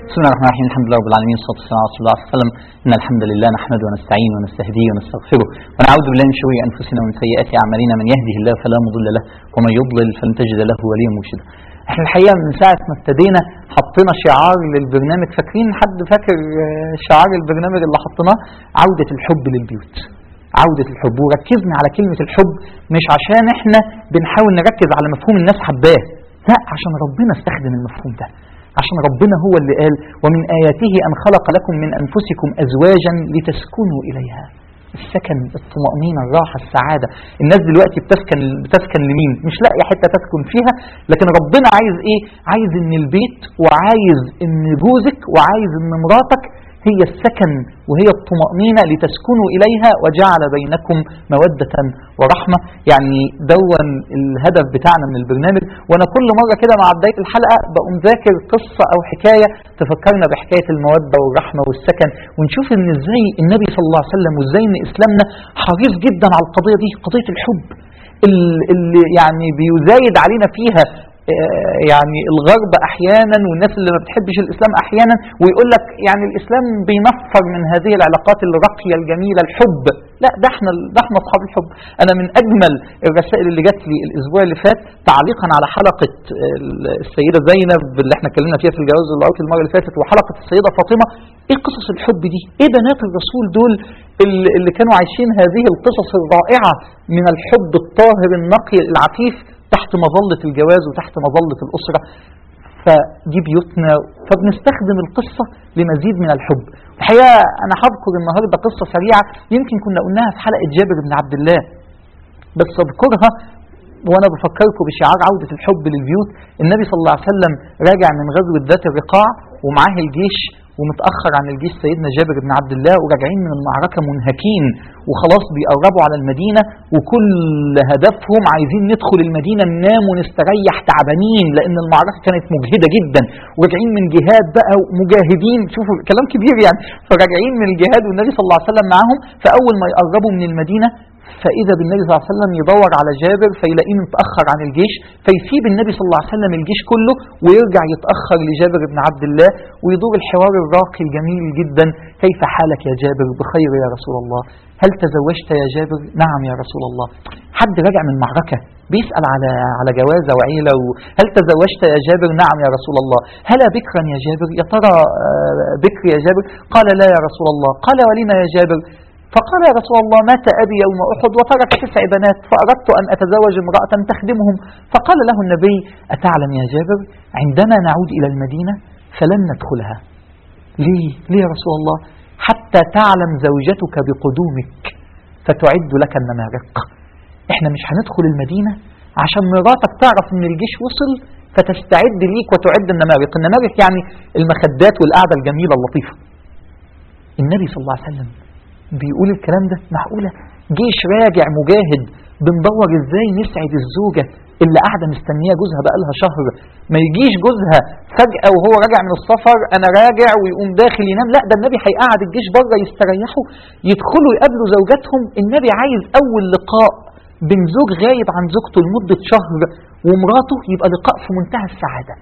بسم الله الرحمن الرحيم الحمد لله رب العالمين والصلاه والسلام على رسول الله صلى الله عليه وسلم ان الحمد لله نحمده ونستعينه ونستهديه ونستغفره ونعوذ بالله من شرور انفسنا ومن سيئات اعمالنا من يهده الله فلا مضل له ومن يضلل فلن تجد له وليا مرشدا. احنا الحقيقه من ساعه ما ابتدينا حطينا شعار للبرنامج فاكرين حد فاكر آه، شعار البرنامج اللي حطيناه عوده الحب للبيوت. عودة الحب وركزنا على كلمة الحب مش عشان احنا بنحاول نركز على مفهوم الناس حباه لا عشان ربنا استخدم المفهوم ده عشان ربنا هو اللي قال ومن آياته أن خلق لكم من أنفسكم أزواجا لتسكنوا إليها السكن الطمأنينة الراحة السعادة الناس دلوقتي بتسكن بتسكن لمين مش لاقي حتة تسكن فيها لكن ربنا عايز ايه عايز ان البيت وعايز ان جوزك وعايز ان مراتك هي السكن وهي الطمأنينة لتسكنوا إليها وجعل بينكم مودة ورحمة يعني دون الهدف بتاعنا من البرنامج وأنا كل مرة كده مع بداية الحلقة بقوم ذاكر قصة أو حكاية تفكرنا بحكاية المودة والرحمة والسكن ونشوف إن إزاي النبي صلى الله عليه وسلم وإزاي إن إسلامنا حريص جدا على القضية دي قضية الحب ال- اللي يعني بيزايد علينا فيها آه، يعني الغرب احيانا والناس اللي ما بتحبش الاسلام احيانا ويقول لك يعني الاسلام بينفر من هذه العلاقات الراقيه الجميله الحب لا ده احنا ده احنا اصحاب الحب انا من اجمل الرسائل اللي جات لي الاسبوع اللي فات تعليقا على حلقه السيده زينب اللي احنا اتكلمنا فيها في الجواز والعقد المره اللي فاتت وحلقه السيده فاطمه ايه قصص الحب دي ايه بنات الرسول دول اللي اللي كانوا عايشين هذه القصص الرائعه من الحب الطاهر النقي العفيف تحت مظلة الجواز وتحت مظلة الأسرة فدي بيوتنا فبنستخدم القصة لمزيد من الحب الحقيقة أنا هذكر النهاردة قصة سريعة يمكن كنا قلناها في حلقة جابر بن عبد الله بس أذكرها وأنا بفكركم بشعار عودة الحب للبيوت النبي صلى الله عليه وسلم راجع من غزوة ذات الرقاع ومعاه الجيش ومتأخر عن الجيش سيدنا جابر بن عبد الله وراجعين من المعركة منهكين وخلاص بيقربوا على المدينة وكل هدفهم عايزين ندخل المدينة ننام ونستريح تعبانين لأن المعركة كانت مجهدة جدا وراجعين من جهاد بقى مجاهدين شوفوا كلام كبير يعني فراجعين من الجهاد والنبي صلى الله عليه وسلم معاهم فأول ما يقربوا من المدينة فإذا بالنبي صلى الله عليه وسلم يدور على جابر فيلاقيه متأخر عن الجيش فيسيب النبي صلى الله عليه وسلم الجيش كله ويرجع يتأخر لجابر بن عبد الله ويدور الحوار الراقي الجميل جدا كيف حالك يا جابر بخير يا رسول الله هل تزوجت يا جابر نعم يا رسول الله حد راجع من معركة بيسأل على على جوازة وعيلة و... هل تزوجت يا جابر نعم يا رسول الله هل بكرا يا جابر يا ترى آه، بكر يا جابر قال لا يا رسول الله قال ولما يا جابر فقال يا رسول الله مات أبي يوم أحد وترك تسع بنات فأردت أن أتزوج امرأة تخدمهم فقال له النبي أتعلم يا جابر عندما نعود إلى المدينة فلن ندخلها ليه؟ ليه يا رسول الله حتى تعلم زوجتك بقدومك فتعد لك النمارق احنا مش هندخل المدينة عشان مراتك تعرف ان الجيش وصل فتستعد ليك وتعد النمارق النمارق يعني المخدات والقعدة الجميلة اللطيفة النبي صلى الله عليه وسلم بيقول الكلام ده معقولة جيش راجع مجاهد بندور ازاي نسعد الزوجة اللي قاعدة مستنية جوزها بقالها شهر ما يجيش جوزها فجأة وهو راجع من السفر انا راجع ويقوم داخل ينام لا ده النبي هيقعد الجيش بره يستريحوا يدخلوا يقابلوا زوجاتهم النبي عايز اول لقاء بين زوج غايب عن زوجته لمدة شهر ومراته يبقى لقاء في منتهى السعادة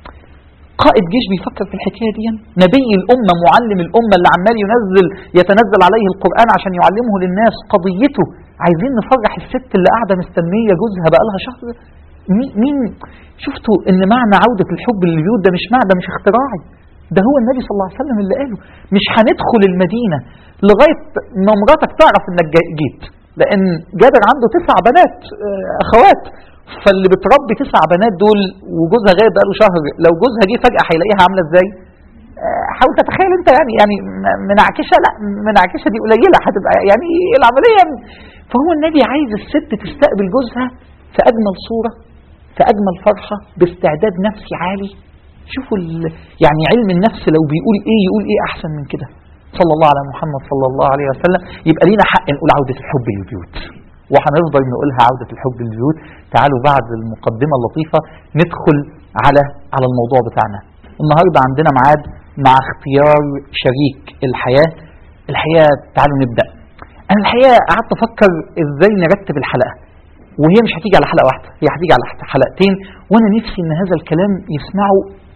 قائد جيش بيفكر في الحكايه دي نبي الامه معلم الامه اللي عمال ينزل يتنزل عليه القران عشان يعلمه للناس قضيته عايزين نفرح الست اللي قاعده مستنيه جوزها بقالها شهر مين, مين شفتوا ان معنى عوده الحب للبيوت ده مش معنى ده مش اختراعي ده هو النبي صلى الله عليه وسلم اللي قاله مش هندخل المدينه لغايه ما مراتك تعرف انك جا- جيت لان جابر عنده تسع بنات آه، اخوات فاللي بتربي تسع بنات دول وجوزها غايب بقاله شهر لو جوزها جه فجأة هيلاقيها عاملة ازاي؟ آه، حاول تتخيل انت يعني يعني م- منعكشة لا منعكشة دي قليلة هتبقى يعني العملية فهو النبي عايز الست تستقبل جوزها في أجمل صورة في أجمل فرحة باستعداد نفسي عالي شوفوا ال- يعني علم النفس لو بيقول ايه يقول ايه أحسن من كده صلى الله على محمد صلى الله عليه وسلم يبقى لينا حق نقول عودة الحب للبيوت وهنفضل نقولها عودة الحب للبيوت تعالوا بعد المقدمة اللطيفة ندخل على على الموضوع بتاعنا النهاردة عندنا ميعاد مع اختيار شريك الحياة الحقيقة تعالوا نبدأ أنا الحقيقة قعدت أفكر إزاي نرتب الحلقة وهي مش هتيجي على حلقة واحدة هي هتيجي على حلقتين وأنا نفسي إن هذا الكلام يسمعه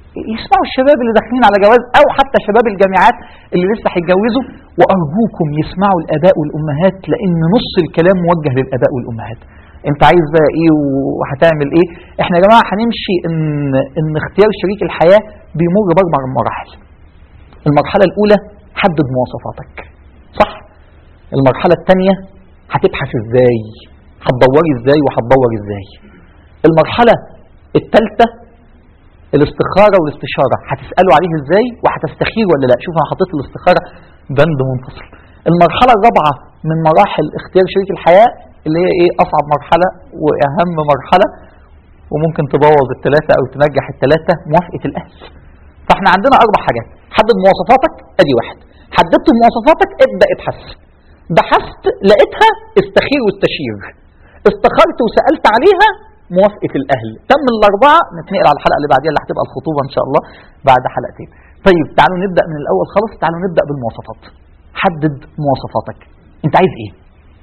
يسمعوا الشباب اللي داخلين على جواز او حتى شباب الجامعات اللي لسه هيتجوزوا وارجوكم يسمعوا الاباء والامهات لان نص الكلام موجه للاباء والامهات انت عايز بقى ايه وهتعمل ايه احنا يا جماعه هنمشي ان ان اختيار شريك الحياه بيمر باربع مراحل المرحله الاولى حدد مواصفاتك صح المرحله الثانيه هتبحث ازاي هتدوري ازاي وهتدور ازاي المرحله الثالثه الاستخاره والاستشاره هتسالوا عليه ازاي وهتستخير ولا لا شوف انا حطيت الاستخاره بند منفصل المرحله الرابعه من مراحل اختيار شريك الحياه اللي هي ايه اصعب مرحله واهم مرحله وممكن تبوظ الثلاثه او تنجح الثلاثه موافقه الاهل فاحنا عندنا اربع حاجات حدد مواصفاتك ادي واحد حددت مواصفاتك ابدا ابحث بحثت لقيتها استخير واستشير استخرت وسالت عليها موافقه الاهل تم الاربعه نتنقل على الحلقه اللي بعديها اللي هتبقى الخطوبه ان شاء الله بعد حلقتين طيب تعالوا نبدا من الاول خالص تعالوا نبدا بالمواصفات حدد مواصفاتك انت عايز ايه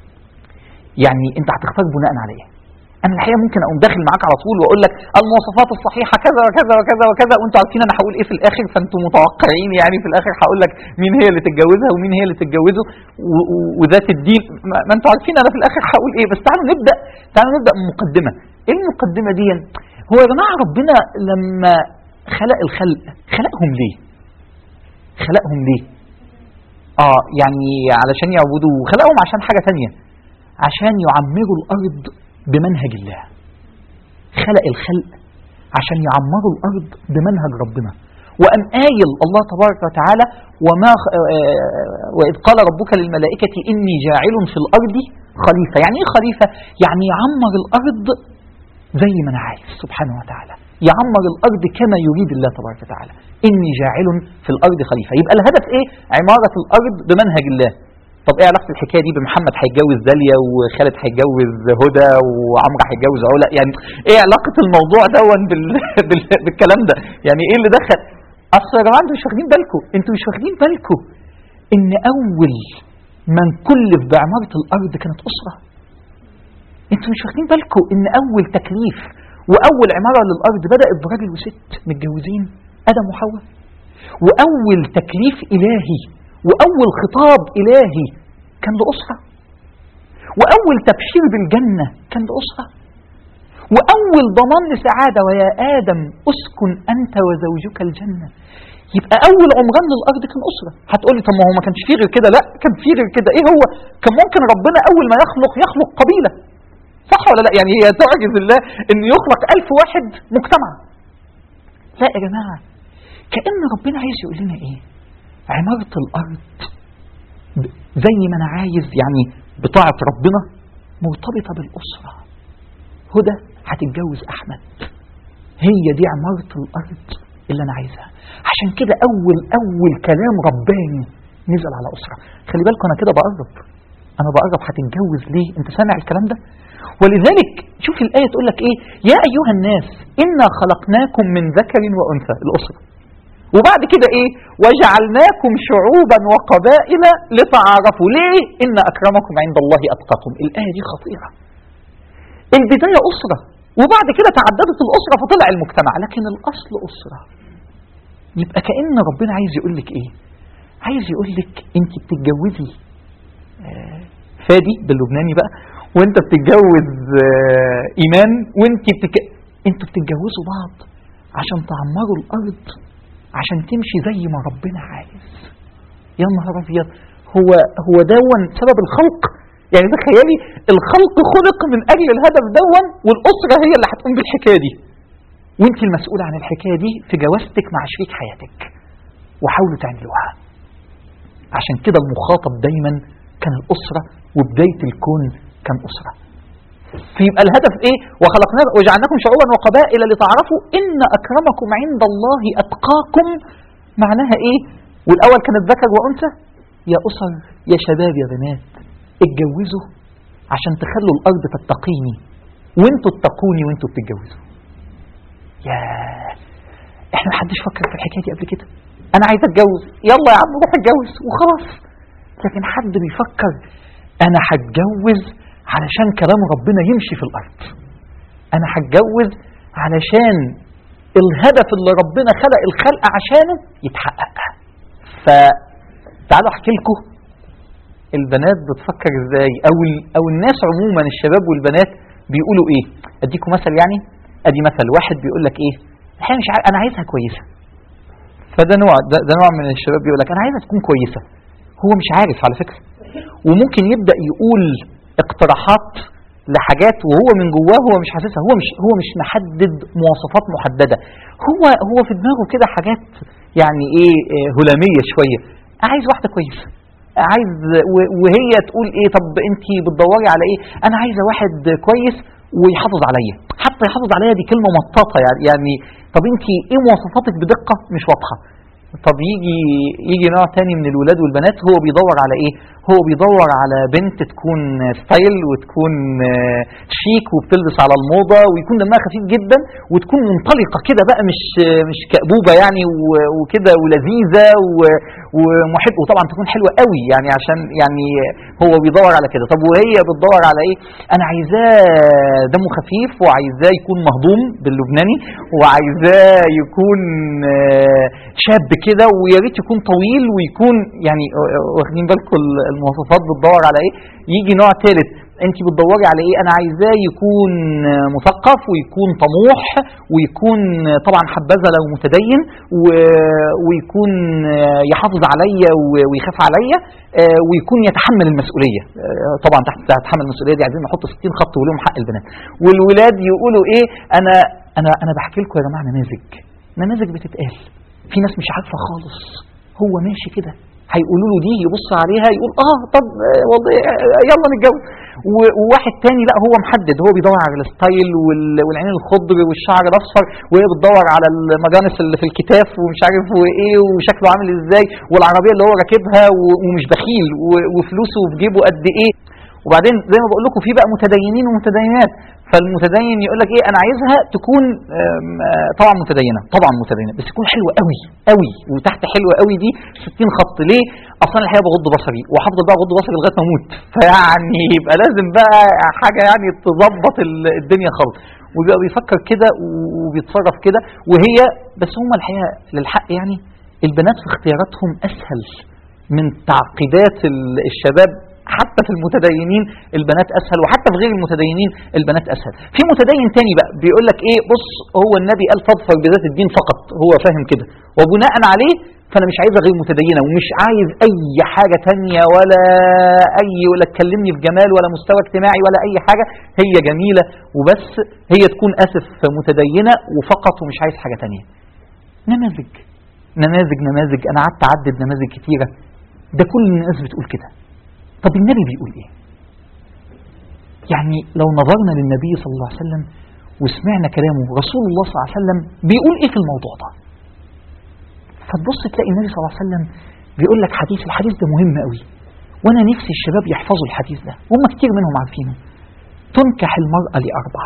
يعني انت هتختار بناء على ايه انا الحقيقه ممكن اقوم داخل معاك على طول واقول لك المواصفات الصحيحه كذا وكذا وكذا وكذا وانتوا عارفين انا هقول ايه في الاخر فانتوا متوقعين يعني في الاخر هقول لك مين هي اللي تتجوزها ومين هي اللي تتجوزه و- و- وذات الدين ما ما انتوا عارفين انا في الاخر هقول ايه بس تعالوا نبدا تعالوا نبدا من مقدمه ايه المقدمه دي هو يا جماعه ربنا لما خلق الخلق خلقهم ليه خلقهم ليه اه يعني علشان يعبدوه خلقهم عشان حاجه تانية عشان يعمروا الارض بمنهج الله خلق الخلق عشان يعمروا الارض بمنهج ربنا وأن آيل الله تبارك وتعالى وما خ- آه، وإذ قال ربك للملائكة إني جاعل في الأرض خليفة يعني إيه خليفة؟ يعني يعمر الأرض زي ما أنا عايز سبحانه وتعالى يعمر الأرض كما يريد الله تبارك وتعالى إني جاعل في الأرض خليفة يبقى الهدف إيه؟ عمارة الأرض بمنهج الله طب ايه علاقه الحكايه دي بمحمد هيتجوز داليا وخالد هيتجوز هدى وعمرو هيتجوز علا يعني ايه علاقه الموضوع دون بال... بال... بالكلام ده يعني ايه اللي دخل اصل يا جماعه انتوا مش واخدين بالكم انتوا مش واخدين بالكم ان اول من كلف بعماره الارض كانت اسره انتوا مش واخدين بالكم ان اول تكليف واول عماره للارض بدات براجل وست متجوزين ادم وحواء واول تكليف الهي واول خطاب الهي كان لاسره واول تبشير بالجنه كان لاسره واول ضمان لسعاده ويا ادم اسكن انت وزوجك الجنه يبقى اول عمران للارض كان اسره هتقول لي طب ما هو ما كانش فيه غير كده لا كان فيه غير كده ايه هو كان ممكن ربنا اول ما يخلق يخلق قبيله صح ولا لا يعني هي تعجز الله ان يخلق ألف واحد مجتمع لا يا جماعه كأن ربنا عايز يقول لنا ايه عمارة الأرض ب- زي ما أنا عايز يعني بطاعة ربنا مرتبطة بالأسرة هدى هتتجوز أحمد هي دي عمارة الأرض اللي أنا عايزها عشان كده أول أول كلام رباني نزل على أسرة خلي بالكم أنا كده بقرب أنا بقرب هتتجوز ليه أنت سامع الكلام ده ولذلك شوف الآية تقول لك إيه يا أيها الناس إنا خلقناكم من ذكر وأنثى الأسرة وبعد كده ايه وجعلناكم شعوبا وقبائل لتعارفوا ليه ان اكرمكم عند الله اتقاكم الايه دي خطيره البدايه اسره وبعد كده تعددت الاسره فطلع المجتمع لكن الاصل اسره يبقى كان ربنا عايز يقول لك ايه عايز يقول لك انت بتتجوزي آه، فادي باللبناني بقى وانت بتتجوز آه، ايمان وانت بتك... انتوا بتتجوزوا بعض عشان تعمروا الارض عشان تمشي زي ما ربنا عايز يا نهار ابيض هو هو دون سبب الخلق يعني تخيلي الخلق خلق من اجل الهدف دون والاسره هي اللي هتقوم بالحكايه دي وانت المسؤوله عن الحكايه دي في جوازتك مع شريك حياتك وحاولوا تعملوها عشان كده المخاطب دايما كان الاسره وبدايه الكون كان اسره فيبقى الهدف ايه وخلقنا وجعلناكم شعوبا وقبائل لتعرفوا ان اكرمكم عند الله اتقاكم معناها ايه والاول كانت ذكر وانثى يا اسر يا شباب يا بنات اتجوزوا عشان تخلوا الارض تتقيني وانتوا اتقوني وانتوا بتتجوزوا يا احنا محدش فكر في الحكايه دي قبل كده انا عايز اتجوز يلا يا عم روح اتجوز وخلاص لكن حد بيفكر انا هتجوز علشان كلام ربنا يمشي في الارض انا هتجوز علشان الهدف اللي ربنا خلق الخلق عشانه يتحقق فتعالوا احكي لكم البنات بتفكر ازاي او ال- او الناس عموما الشباب والبنات بيقولوا ايه اديكم مثل يعني ادي مثل واحد بيقول لك ايه الحقيقه مش عارف انا عايزها كويسه فده نوع ده, ده نوع من الشباب بيقول لك انا عايزها تكون كويسه هو مش عارف على فكره وممكن يبدا يقول اقتراحات لحاجات وهو من جواه هو مش حاسسها هو مش هو مش محدد مواصفات محدده هو هو في دماغه كده حاجات يعني ايه إيه هلاميه شويه عايز واحده كويسه عايز و- وهي تقول ايه طب انت بتدوري على ايه انا عايزه واحد كويس ويحافظ عليا حتى يحافظ عليا دي كلمه مطاطه يعني يعني طب انت ايه مواصفاتك بدقه مش واضحه طب يجي يجي نوع تاني من الولاد والبنات هو بيدور على ايه هو بيدور على بنت تكون ستايل وتكون آه، شيك وبتلبس على الموضه ويكون دمها خفيف جدا وتكون منطلقه كده بقى مش آه، مش كأبوبه يعني و- وكده ولذيذه و- ومحب وطبعا تكون حلوه قوي يعني عشان يعني هو بيدور على كده طب وهي بتدور على ايه انا عايزاه دمه خفيف وعايزاه يكون مهضوم باللبناني وعايزاه يكون آه، شاب كده ويا ريت يكون طويل ويكون يعني آه، واخدين بالكم المواصفات بتدور على ايه يجي نوع ثالث انت بتدوري على ايه انا عايزاه يكون آه، مثقف ويكون طموح ويكون آه، طبعا حبذا لو متدين و- ويكون آه، يحافظ عليا و- ويخاف عليا آه، ويكون يتحمل المسؤوليه آه، طبعا تحت تحمل المسؤوليه دي عايزين نحط 60 خط ولهم حق البنات والولاد يقولوا ايه انا انا انا بحكي لكم يا جماعه نماذج نماذج بتتقال في ناس مش عارفه خالص هو ماشي كده هيقولوا له دي يبص عليها يقول اه طب آه، والله آه، يلا نتجوز و- وواحد تاني لا هو محدد هو بيدور على الستايل وال- والعين الخضر والشعر الاصفر وهي بتدور على المجانس اللي في الكتاف ومش عارف وايه وشكله عامل ازاي والعربيه اللي هو راكبها و- ومش بخيل و- وفلوسه في جيبه قد ايه وبعدين زي ما بقول لكم في بقى متدينين ومتدينات فالمتدين يقول لك ايه انا عايزها تكون آم، آه، طبعا متدينه طبعا متدينه بس تكون حلوه قوي قوي وتحت حلوه قوي دي 60 خط ليه اصلا الحقيقه بغض بصري وهفضل بقى اغض بصري لغايه ما اموت فيعني يبقى لازم بقى حاجه يعني تظبط ال- الدنيا خالص وبيبقى بيفكر كده وبيتصرف كده وهي بس هم الحقيقه للحق يعني البنات في اختياراتهم اسهل من تعقيدات ال- الشباب حتى في المتدينين البنات اسهل وحتى في غير المتدينين البنات اسهل في متدين تاني بقى بيقول لك ايه بص هو النبي قال فاظفر بذات الدين فقط هو فاهم كده وبناء عليه فانا مش عايزها غير متدينه ومش عايز اي حاجه تانية ولا اي ولا تكلمني في جمال ولا مستوى اجتماعي ولا اي حاجه هي جميله وبس هي تكون اسف متدينه وفقط ومش عايز حاجه تانية نماذج نماذج نماذج انا قعدت اعدد نماذج كتيره ده كل الناس بتقول كده طب النبي بيقول ايه يعني لو نظرنا للنبي صلى الله عليه وسلم وسمعنا كلامه رسول الله صلى الله عليه وسلم بيقول ايه في الموضوع ده فتبص تلاقي النبي صلى الله عليه وسلم بيقول لك حديث الحديث ده مهم قوي وانا نفسي الشباب يحفظوا الحديث ده هم كتير منهم عارفينه تنكح المرأة لأربع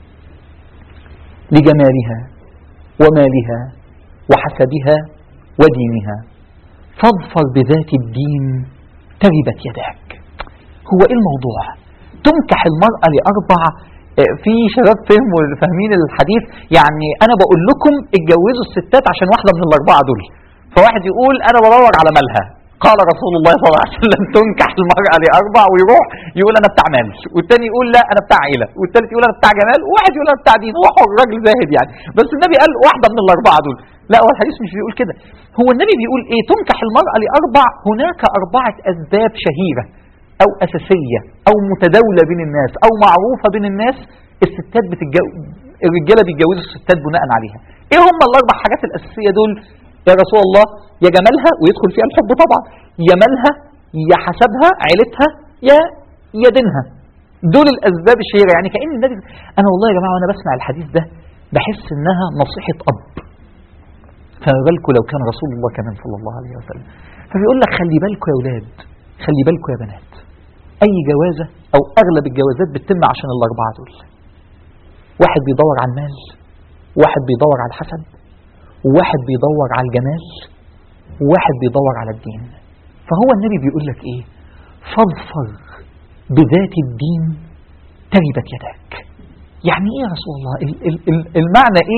لجمالها ومالها وحسبها ودينها فاظفر بذات الدين تربت يداك هو ايه الموضوع تنكح المرأة لأربع آه، في شباب فهموا فاهمين الحديث يعني أنا بقول لكم اتجوزوا الستات عشان واحدة من الأربعة دول فواحد يقول أنا بدور على مالها قال رسول الله صلى الله عليه وسلم تنكح المرأة لأربع ويروح يقول أنا بتاع مال والتاني يقول لا أنا بتاع عيلة والتالت يقول أنا بتاع جمال وواحد يقول أنا بتاع دين هو حر راجل زاهد يعني بس النبي قال واحدة من الأربعة دول لا هو الحديث مش بيقول كده هو النبي بيقول إيه تنكح المرأة لأربع هناك أربعة أسباب شهيرة أو أساسية أو متداولة بين الناس أو معروفة بين الناس الستات بتتجوز الرجالة بيتجوزوا الستات بناء عليها إيه هم الأربع حاجات الأساسية دول يا رسول الله يا جمالها ويدخل فيها الحب طبعا يا مالها يا حسبها عيلتها يا يا دينها دول الأسباب الشهيرة يعني كأن النبي أنا والله يا جماعة وأنا بسمع الحديث ده بحس إنها نصيحة أب فما بالكم لو كان رسول الله كمان صلى الله عليه وسلم فبيقول لك خلي بالكم يا أولاد خلي بالكم يا بنات أي جوازة أو أغلب الجوازات بتتم عشان الأربعة دول واحد بيدور على المال واحد بيدور على الحسب وواحد بيدور على الجمال وواحد بيدور على الدين فهو النبي بيقول لك ايه فاظفر بذات الدين تربت يداك يعني ايه يا رسول الله ال- ال- ال- المعنى ايه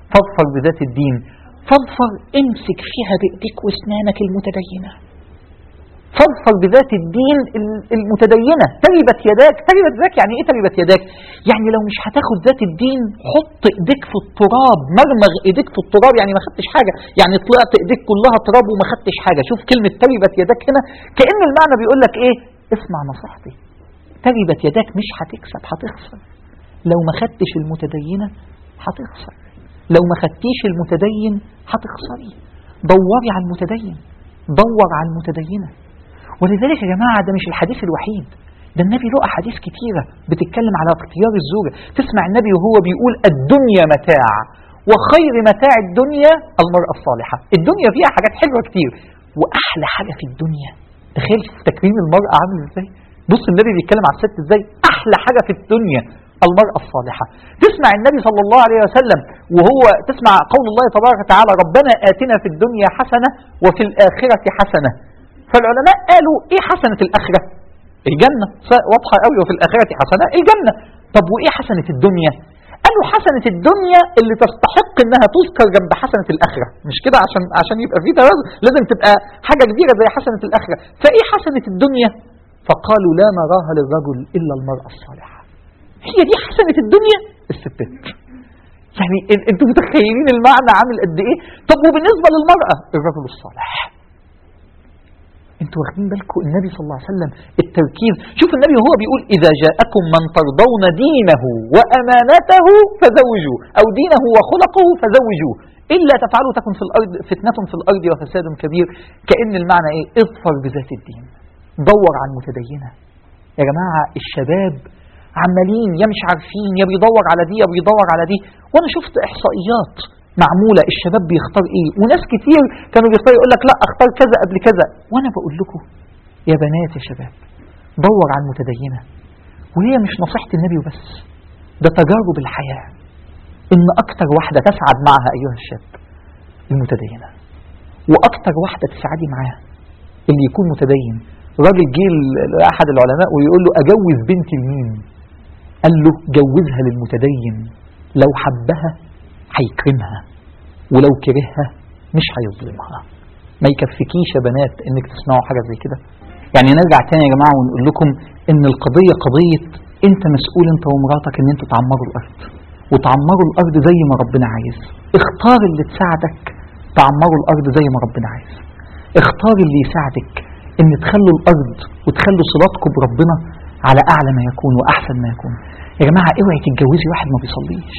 فاظفر بذات الدين فاظفر امسك فيها بايديك واسنانك المتدينه فاظفر بذات الدين ال- المتدينه تربت يداك تربت يداك يعني ايه تربت يداك يعني لو مش هتاخد ذات الدين حط ايديك في التراب مرمغ ايديك في التراب يعني ما خدتش حاجه يعني طلعت ايديك كلها تراب وما خدتش حاجه شوف كلمه تربت يداك هنا كان المعنى بيقول لك ايه اسمع نصيحتي تربت يداك مش هتكسب هتخسر لو ما خدتش المتدينه هتخسر لو ما خدتيش المتدين هتخسري دوري على المتدين دور على المتدينه ولذلك يا جماعة ده مش الحديث الوحيد ده النبي له أحاديث كتيرة بتتكلم على اختيار الزوجة تسمع النبي وهو بيقول الدنيا متاع وخير متاع الدنيا المرأة الصالحة الدنيا فيها حاجات حلوة كتير وأحلى حاجة في الدنيا تخيل في تكريم المرأة عامل ازاي بص النبي بيتكلم على الست ازاي أحلى حاجة في الدنيا المرأة الصالحة تسمع النبي صلى الله عليه وسلم وهو تسمع قول الله تبارك وتعالى ربنا آتنا في الدنيا حسنة وفي الآخرة حسنة فالعلماء قالوا ايه حسنة الآخرة الجنة ف- واضحة قوي وفي الآخرة حسنة الجنة طب وايه حسنة الدنيا قالوا حسنة الدنيا اللي تستحق انها تذكر جنب حسنة الآخرة مش كده عشان عشان يبقى في توازن لازم تبقى حاجة كبيرة زي حسنة الآخرة فايه حسنة الدنيا فقالوا لا نراها للرجل إلا المرأة الصالحة هي دي حسنة الدنيا الستات يعني ال- انتوا متخيلين المعنى عامل قد ايه طب وبالنسبة للمرأة الرجل الصالح انتوا واخدين بالكم النبي صلى الله عليه وسلم التركيز شوف النبي وهو بيقول اذا جاءكم من ترضون دينه وامانته فزوجوه او دينه وخلقه فزوجوه الا تفعلوا تكن في الارض فتنه في الارض وفساد كبير كان المعنى ايه اظفر بذات الدين دور على المتدينه يا جماعه الشباب عمالين يا مش عارفين يا بيدور على دي يا بيدور على دي وانا شفت احصائيات معمولة الشباب بيختار ايه وناس كتير كانوا بيختار يقول لك لا اختار كذا قبل كذا وانا بقول لكم يا بنات يا شباب دور على المتدينة وهي مش نصيحة النبي وبس ده تجارب الحياة ان اكتر واحدة تسعد معها ايها الشاب المتدينة واكتر واحدة تسعدي معاها اللي يكون متدين راجل جه ل- لاحد العلماء ويقول له اجوز بنتي لمين قال له جوزها للمتدين لو حبها هيكرمها ولو كرهها مش هيظلمها ما يكفيكيش يا بنات انك تسمعوا حاجه زي كده يعني نرجع تاني يا جماعه ونقول لكم ان القضيه قضيه انت مسؤول انت ومراتك ان انتوا تعمروا الارض وتعمروا الارض زي ما ربنا عايز اختار اللي تساعدك تعمروا الارض زي ما ربنا عايز اختار اللي يساعدك ان تخلوا الارض وتخلوا صلاتكم بربنا على اعلى ما يكون واحسن ما يكون يا جماعه اوعي تتجوزي واحد ما بيصليش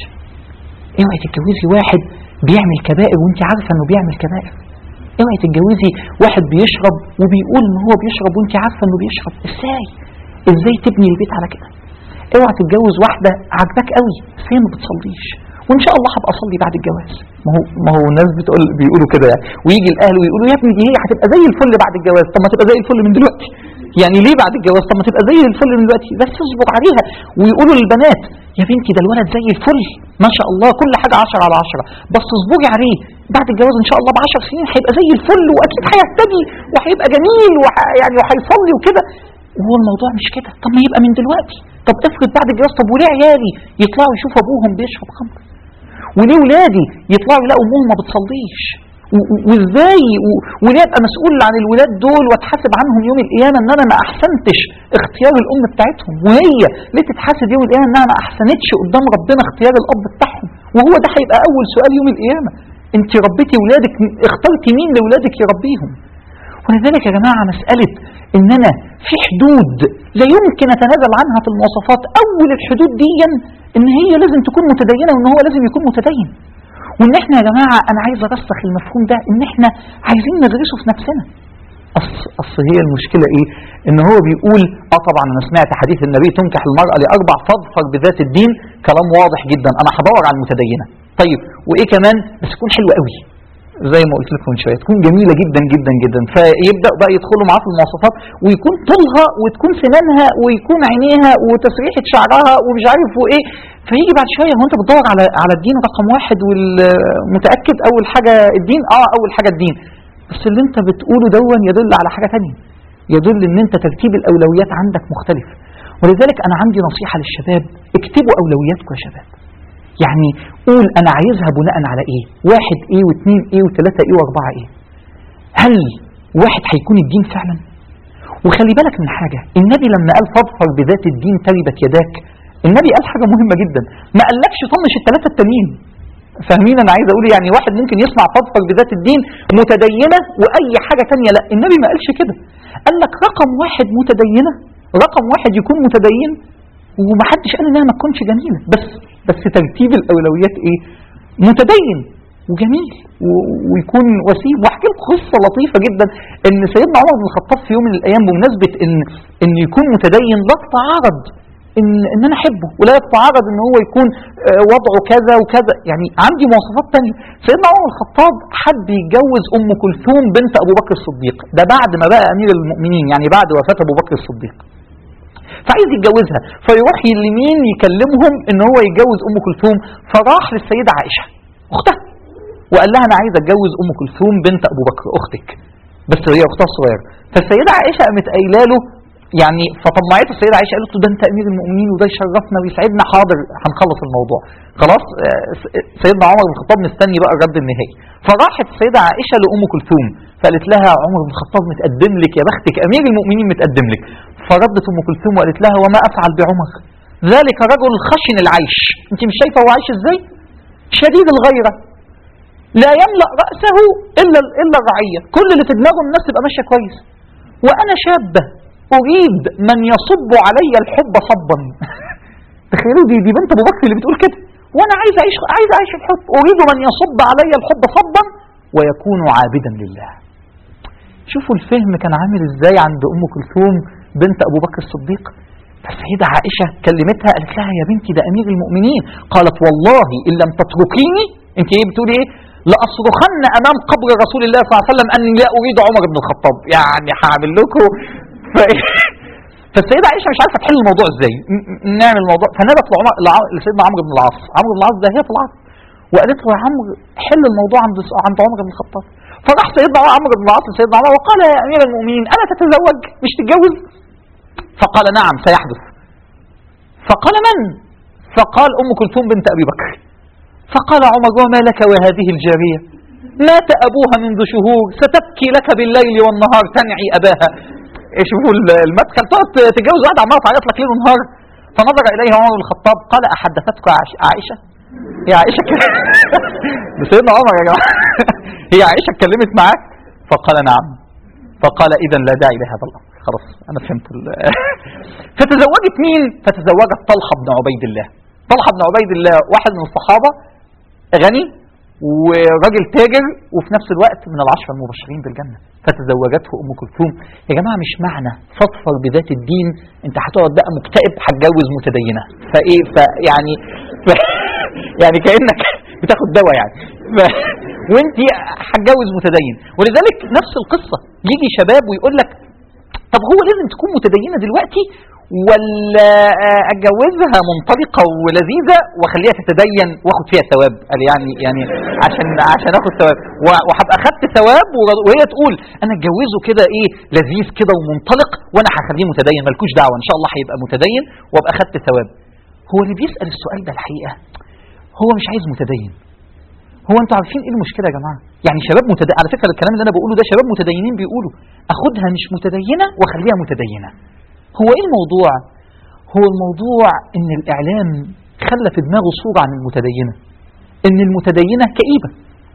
اوعي تتجوزي واحد بيعمل كبائر وانت عارفه انه بيعمل كبائر اوعي تتجوزي واحد بيشرب وبيقول ان هو بيشرب وانت عارفه انه بيشرب ازاي ازاي تبني البيت على كده اوعى تتجوز واحده عاجباك قوي بس هي ما بتصليش وان شاء الله هبقى اصلي بعد الجواز ما هو ما هو الناس بتقول بيقولوا كده يعني ويجي الاهل ويقولوا يا ابني دي هي هتبقى زي الفل بعد الجواز طب ما تبقى زي الفل من دلوقتي يعني ليه بعد الجواز طب ما تبقى زي الفل من دلوقتي بس اصبر عليها ويقولوا للبنات يا بنتي ده الولد زي الفل ما شاء الله كل حاجه 10 على 10 بس اصبري عليه بعد الجواز ان شاء الله ب 10 سنين هيبقى زي الفل واكيد هيهتدي وهيبقى جميل وح يعني وهيصلي وكده وهو الموضوع مش كده طب ما يبقى من دلوقتي طب افرض بعد الجواز طب وليه عيالي يطلعوا يشوفوا ابوهم بيشرب خمر وليه ولادي يطلعوا يلاقوا امهم ما بتصليش و- و- وازاي و- وليه ابقى مسؤول عن الولاد دول واتحاسب عنهم يوم القيامه ان انا ما احسنتش اختيار الام بتاعتهم وهي ليه تتحاسب يوم القيامه انها ما احسنتش قدام ربنا اختيار الاب بتاعهم وهو ده هيبقى اول سؤال يوم القيامه انت ربيتي ولادك اخترتي مين لولادك يربيهم ولذلك يا جماعة مسألة إن أنا في حدود لا يمكن أتنازل عنها في المواصفات أول الحدود دي إن هي لازم تكون متدينة وإن هو لازم يكون متدين وإن إحنا يا جماعة أنا عايز أرسخ المفهوم ده إن إحنا عايزين ندرسه في نفسنا أصل, أصل هي المشكلة إيه؟ إن هو بيقول آه طبعا أنا سمعت حديث النبي تنكح المرأة لأربع فاظفر بذات الدين كلام واضح جدا أنا هدور على المتدينة طيب وإيه كمان بس تكون حلوة قوي زي ما قلت لكم من شويه تكون جميله جدا جدا جدا فيبدا بقى يدخلوا معاه في المواصفات ويكون طولها وتكون سنانها ويكون عينيها وتسريحه شعرها ومش عارف وايه فيجي بعد شويه هو انت بتدور على على الدين رقم واحد والمتاكد اول حاجه الدين اه اول حاجه الدين بس اللي انت بتقوله دون يدل على حاجه ثانيه يدل ان انت ترتيب الاولويات عندك مختلف ولذلك انا عندي نصيحه للشباب اكتبوا اولوياتكم يا شباب يعني قول انا عايزها بناء على ايه واحد ايه واثنين ايه وثلاثة ايه واربعة ايه هل واحد هيكون الدين فعلا وخلي بالك من حاجة النبي لما قال فاظفر بذات الدين تربت يداك النبي قال حاجة مهمة جدا ما قالكش طنش الثلاثة التانيين فاهمين انا عايز اقول يعني واحد ممكن يسمع فاظفر بذات الدين متدينة واي حاجة تانية لا النبي ما قالش كده قال لك رقم واحد متدينة رقم واحد يكون متدين ومحدش قال انها ما تكونش جميلة بس بس ترتيب الاولويات ايه متدين وجميل و- ويكون وسيم واحكي لكم قصه لطيفه جدا ان سيدنا عمر بن الخطاب في يوم من الايام بمناسبه ان ان يكون متدين لا تتعارض ان ان انا احبه ولا يتعارض ان هو يكون آه، وضعه كذا وكذا يعني عندي مواصفات تانية سيدنا عمر بن الخطاب حب يتجوز ام كلثوم بنت ابو بكر الصديق ده بعد ما بقى امير المؤمنين يعني بعد وفاه ابو بكر الصديق فعايز يتجوزها فيروح لمين يكلمهم ان هو يتجوز ام كلثوم فراح للسيده عائشه اختها وقال لها انا عايز اتجوز ام كلثوم بنت ابو بكر اختك بس هي اختها الصغيره فالسيده عائشه قامت قايله له يعني فطمعته السيده عائشه قالت له ده انت امير المؤمنين وده يشرفنا ويسعدنا حاضر هنخلص الموضوع خلاص آه، س- سيدنا عمر بن الخطاب مستني بقى الرد النهائي فراحت السيده عائشه لام كلثوم فقالت لها عمر بن الخطاب متقدم لك يا بختك امير المؤمنين متقدم لك فردت ام كلثوم وقالت لها وما افعل بعمر ذلك رجل خشن العيش انت مش شايفه هو عايش ازاي شديد الغيره لا يملأ رأسه إلا إلا الرعية كل اللي في دماغه الناس تبقى ماشية كويس وأنا شابة أريد من يصب علي الحب صبا تخيلوا دي دي بنت أبو بكر اللي بتقول كده وأنا عايز أعيش عايز أعيش الحب أريد من يصب علي الحب صبا ويكون عابدا لله شوفوا الفهم كان عامل ازاي عند ام كلثوم بنت ابو بكر الصديق فالسيدة عائشة كلمتها قالت لها يا بنتي ده أمير المؤمنين قالت والله إن لم تتركيني أنت إيه بتقولي إيه لأصرخن أمام قبر رسول الله صلى الله عليه وسلم أني لا أريد عمر بن الخطاب يعني هعمل لكم ف... فالسيدة عائشة مش عارفة تحل الموضوع إزاي ن- ن- نعمل الموضوع فنادت لعمر لع- لسيدنا عمرو بن العاص عمرو بن العاص ده هي في العصر وقالت له يا عمرو حل الموضوع عند عند عمر بن الخطاب فراح سيدنا عمرو بن العاص لسيدنا عمر وقال يا أمير المؤمنين ألا تتزوج مش تتجوز فقال نعم سيحدث فقال من فقال أم كلثوم بنت أبي بكر فقال عمر وما لك وهذه الجارية مات أبوها منذ شهور ستبكي لك بالليل والنهار تنعي أباها إيه شوفوا ال- المدخل تقعد تتجوز واحد عمال تعيط لك ليل ونهار فنظر إليها عمر بن الخطاب قال أحدثتك عائش- عائشة هي عائشة كده ده سيدنا عمر يا جماعة هي عائشة اتكلمت معاك فقال نعم فقال إذا لا داعي لهذا الأمر خلاص أنا فهمت ال- فتزوجت مين؟ فتزوجت طلحة بن عبيد الله طلحة بن عبيد الله واحد من الصحابة غني وراجل تاجر وفي نفس الوقت من العشرة المبشرين بالجنة فتزوجته أم كلثوم يا جماعة مش معنى فاظفر بذات الدين أنت هتقعد بقى مكتئب هتجوز متدينة فإيه فيعني ف يعني كأنك بتاخد دواء يعني ف... وانت هتجوز متدين ولذلك نفس القصة يجي شباب ويقول لك طب هو لازم تكون متدينة دلوقتي ولا آه، اتجوزها منطلقة ولذيذة واخليها تتدين واخد فيها ثواب قال يعني يعني عشان عشان اخد ثواب و- وهبقى خدت ثواب ور- وهي تقول انا اتجوزه كده ايه لذيذ كده ومنطلق وانا هخليه متدين مالكوش دعوه ان شاء الله هيبقى متدين وابقى خدت ثواب هو اللي بيسال السؤال ده الحقيقه هو مش عايز متدين هو انتوا عارفين ايه المشكله يا جماعه يعني شباب متدين على فكره الكلام اللي انا بقوله ده شباب متدينين بيقولوا اخدها مش متدينه واخليها متدينه هو ايه الموضوع هو الموضوع ان الاعلام خلى في دماغه صوره عن المتدينه ان المتدينه كئيبه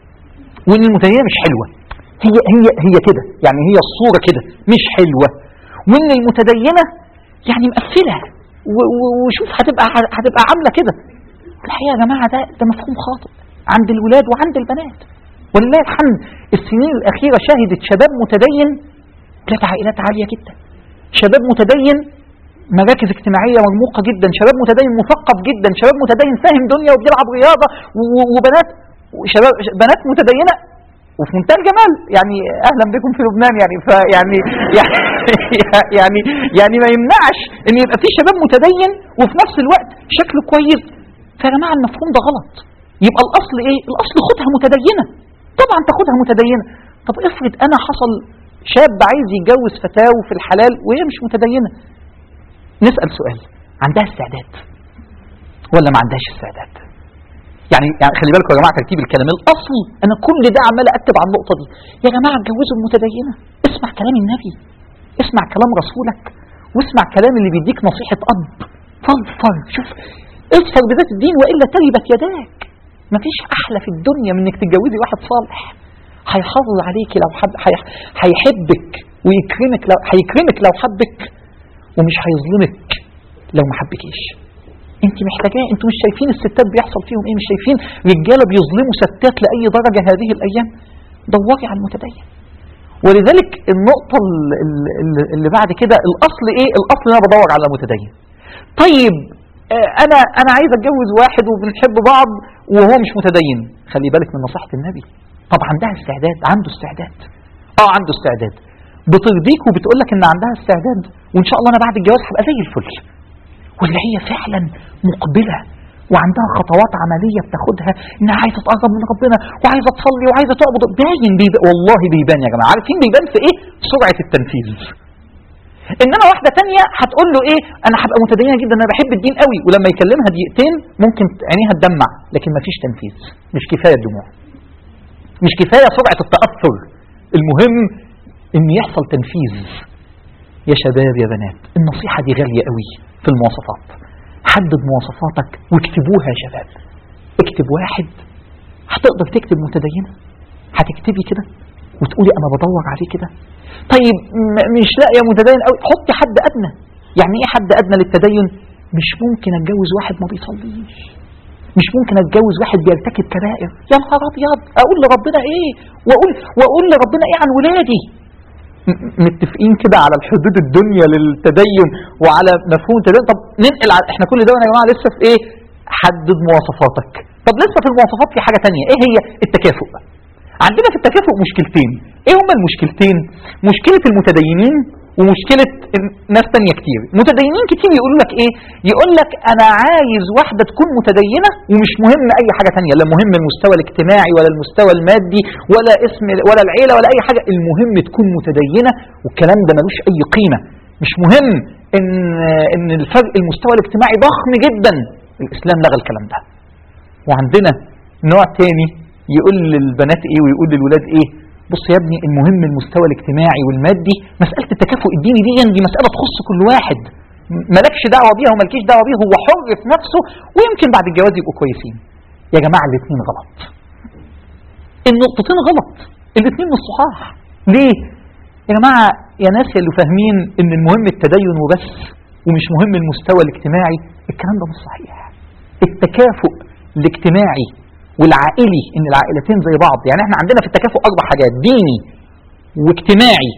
وان المتدينه مش حلوه هي هي هي كده يعني هي الصوره كده مش حلوه وان المتدينه يعني مقفله و- و- وشوف هتبقى هتبقى عامله كده الحقيقه يا جماعه ده ده مفهوم خاطئ عند الولاد وعند البنات ولله الحمد السنين الاخيره شهدت شباب متدين ذات عائلات عاليه جدا شباب متدين مراكز اجتماعيه مرموقه جدا شباب متدين مثقف جدا شباب متدين فاهم دنيا وبيلعب رياضه و- و- وبنات وشباب بنات متدينه وفي منتهى الجمال يعني اهلا بكم في لبنان يعني فيعني يعني يعني يعني ما يمنعش ان يبقى في شباب متدين وفي نفس الوقت شكله كويس فيا جماعه المفهوم ده غلط يبقى الاصل ايه الاصل خدها متدينه طبعا تاخدها متدينه طب افرض انا حصل شاب عايز يتجوز فتاه في الحلال وهي مش متدينه نسال سؤال عندها استعداد ولا ما عندهاش استعداد يعني يعني خلي بالكم يا جماعه ترتيب الكلام الاصل انا كل ده عمال اكتب على النقطه دي يا جماعه اتجوزوا المتدينه اسمع كلام النبي اسمع كلام رسولك واسمع كلام اللي بيديك نصيحه اب فلفر شوف اظفر بذات الدين والا تربت يداك مفيش احلى في الدنيا من انك تتجوزي واحد صالح هيحافظ عليكي لو حب هي- هيحبك ويكرمك لو هيكرمك لو حبك ومش هيظلمك لو ما حبكيش انت محتاجاه انتوا مش شايفين الستات بيحصل فيهم ايه مش شايفين رجاله بيظلموا ستات لاي درجه هذه الايام دوري على المتدين ولذلك النقطة ال- ال- ال- اللي بعد كده الأصل إيه؟ الأصل إن أنا بدور على متدين. طيب آه، أنا أنا عايز أتجوز واحد وبنحب بعض وهو مش متدين، خلي بالك من نصيحة النبي. طب عندها استعداد؟ عنده استعداد. أه عنده استعداد. بترضيك وبتقول لك إن عندها استعداد وإن شاء الله أنا بعد الجواز هبقى زي الفل. ولا هي فعلا مقبلة وعندها خطوات عملية بتاخدها انها عايزة تقرب من ربنا وعايزة تصلي وعايزة تعبد باين بيبان والله بيبان يا جماعة عارفين بيبان في ايه؟ سرعة التنفيذ انما واحدة تانية هتقول له ايه انا هبقى متدينة جدا انا بحب الدين قوي ولما يكلمها دقيقتين ممكن عينيها تدمع لكن مفيش تنفيذ مش كفاية الدموع مش كفاية سرعة التأثر المهم ان يحصل تنفيذ يا شباب يا بنات النصيحة دي غالية قوي في المواصفات حدد مواصفاتك واكتبوها يا شباب اكتب واحد هتقدر تكتب متدينة هتكتبي كده وتقولي انا بدور عليه كده طيب م- مش لاقيه متدين قوي حطي حد ادنى يعني ايه حد ادنى للتدين مش ممكن اتجوز واحد ما بيصليش مش ممكن اتجوز واحد بيرتكب كبائر يا نهار ابيض اقول لربنا ايه واقول واقول لربنا ايه عن ولادي م- متفقين كده على الحدود الدنيا للتدين وعلى مفهوم التدين طب ننقل على احنا كل ده يا جماعه لسه في ايه حدد مواصفاتك طب لسه في المواصفات في حاجه تانية ايه هي التكافؤ عندنا في التكافؤ مشكلتين ايه هما المشكلتين مشكله المتدينين ومشكله ناس تانية كتير متدينين كتير يقولوا لك ايه يقول لك انا عايز واحده تكون متدينه ومش مهم اي حاجه تانية لا مهم المستوى الاجتماعي ولا المستوى المادي ولا اسم ولا العيله ولا اي حاجه المهم تكون متدينه والكلام ده ملوش اي قيمه مش مهم ان ان الفرق المستوى الاجتماعي ضخم جدا الاسلام لغى الكلام ده وعندنا نوع تاني يقول للبنات ايه ويقول للولاد ايه بص يا ابني المهم المستوى الاجتماعي والمادي مسألة التكافؤ الديني دي دي مسألة تخص كل واحد م- مالكش دعوة بيها ومالكيش دعوة بيه هو حر في نفسه ويمكن بعد الجواز يبقوا كويسين يا جماعة الاثنين غلط النقطتين غلط الاثنين مش صحاح ليه يا جماعة يا ناس اللي فاهمين ان المهم التدين وبس ومش مهم المستوى الاجتماعي الكلام ده مش صحيح التكافؤ الاجتماعي والعائلي ان العائلتين زي بعض يعني احنا عندنا في التكافؤ اربع حاجات ديني واجتماعي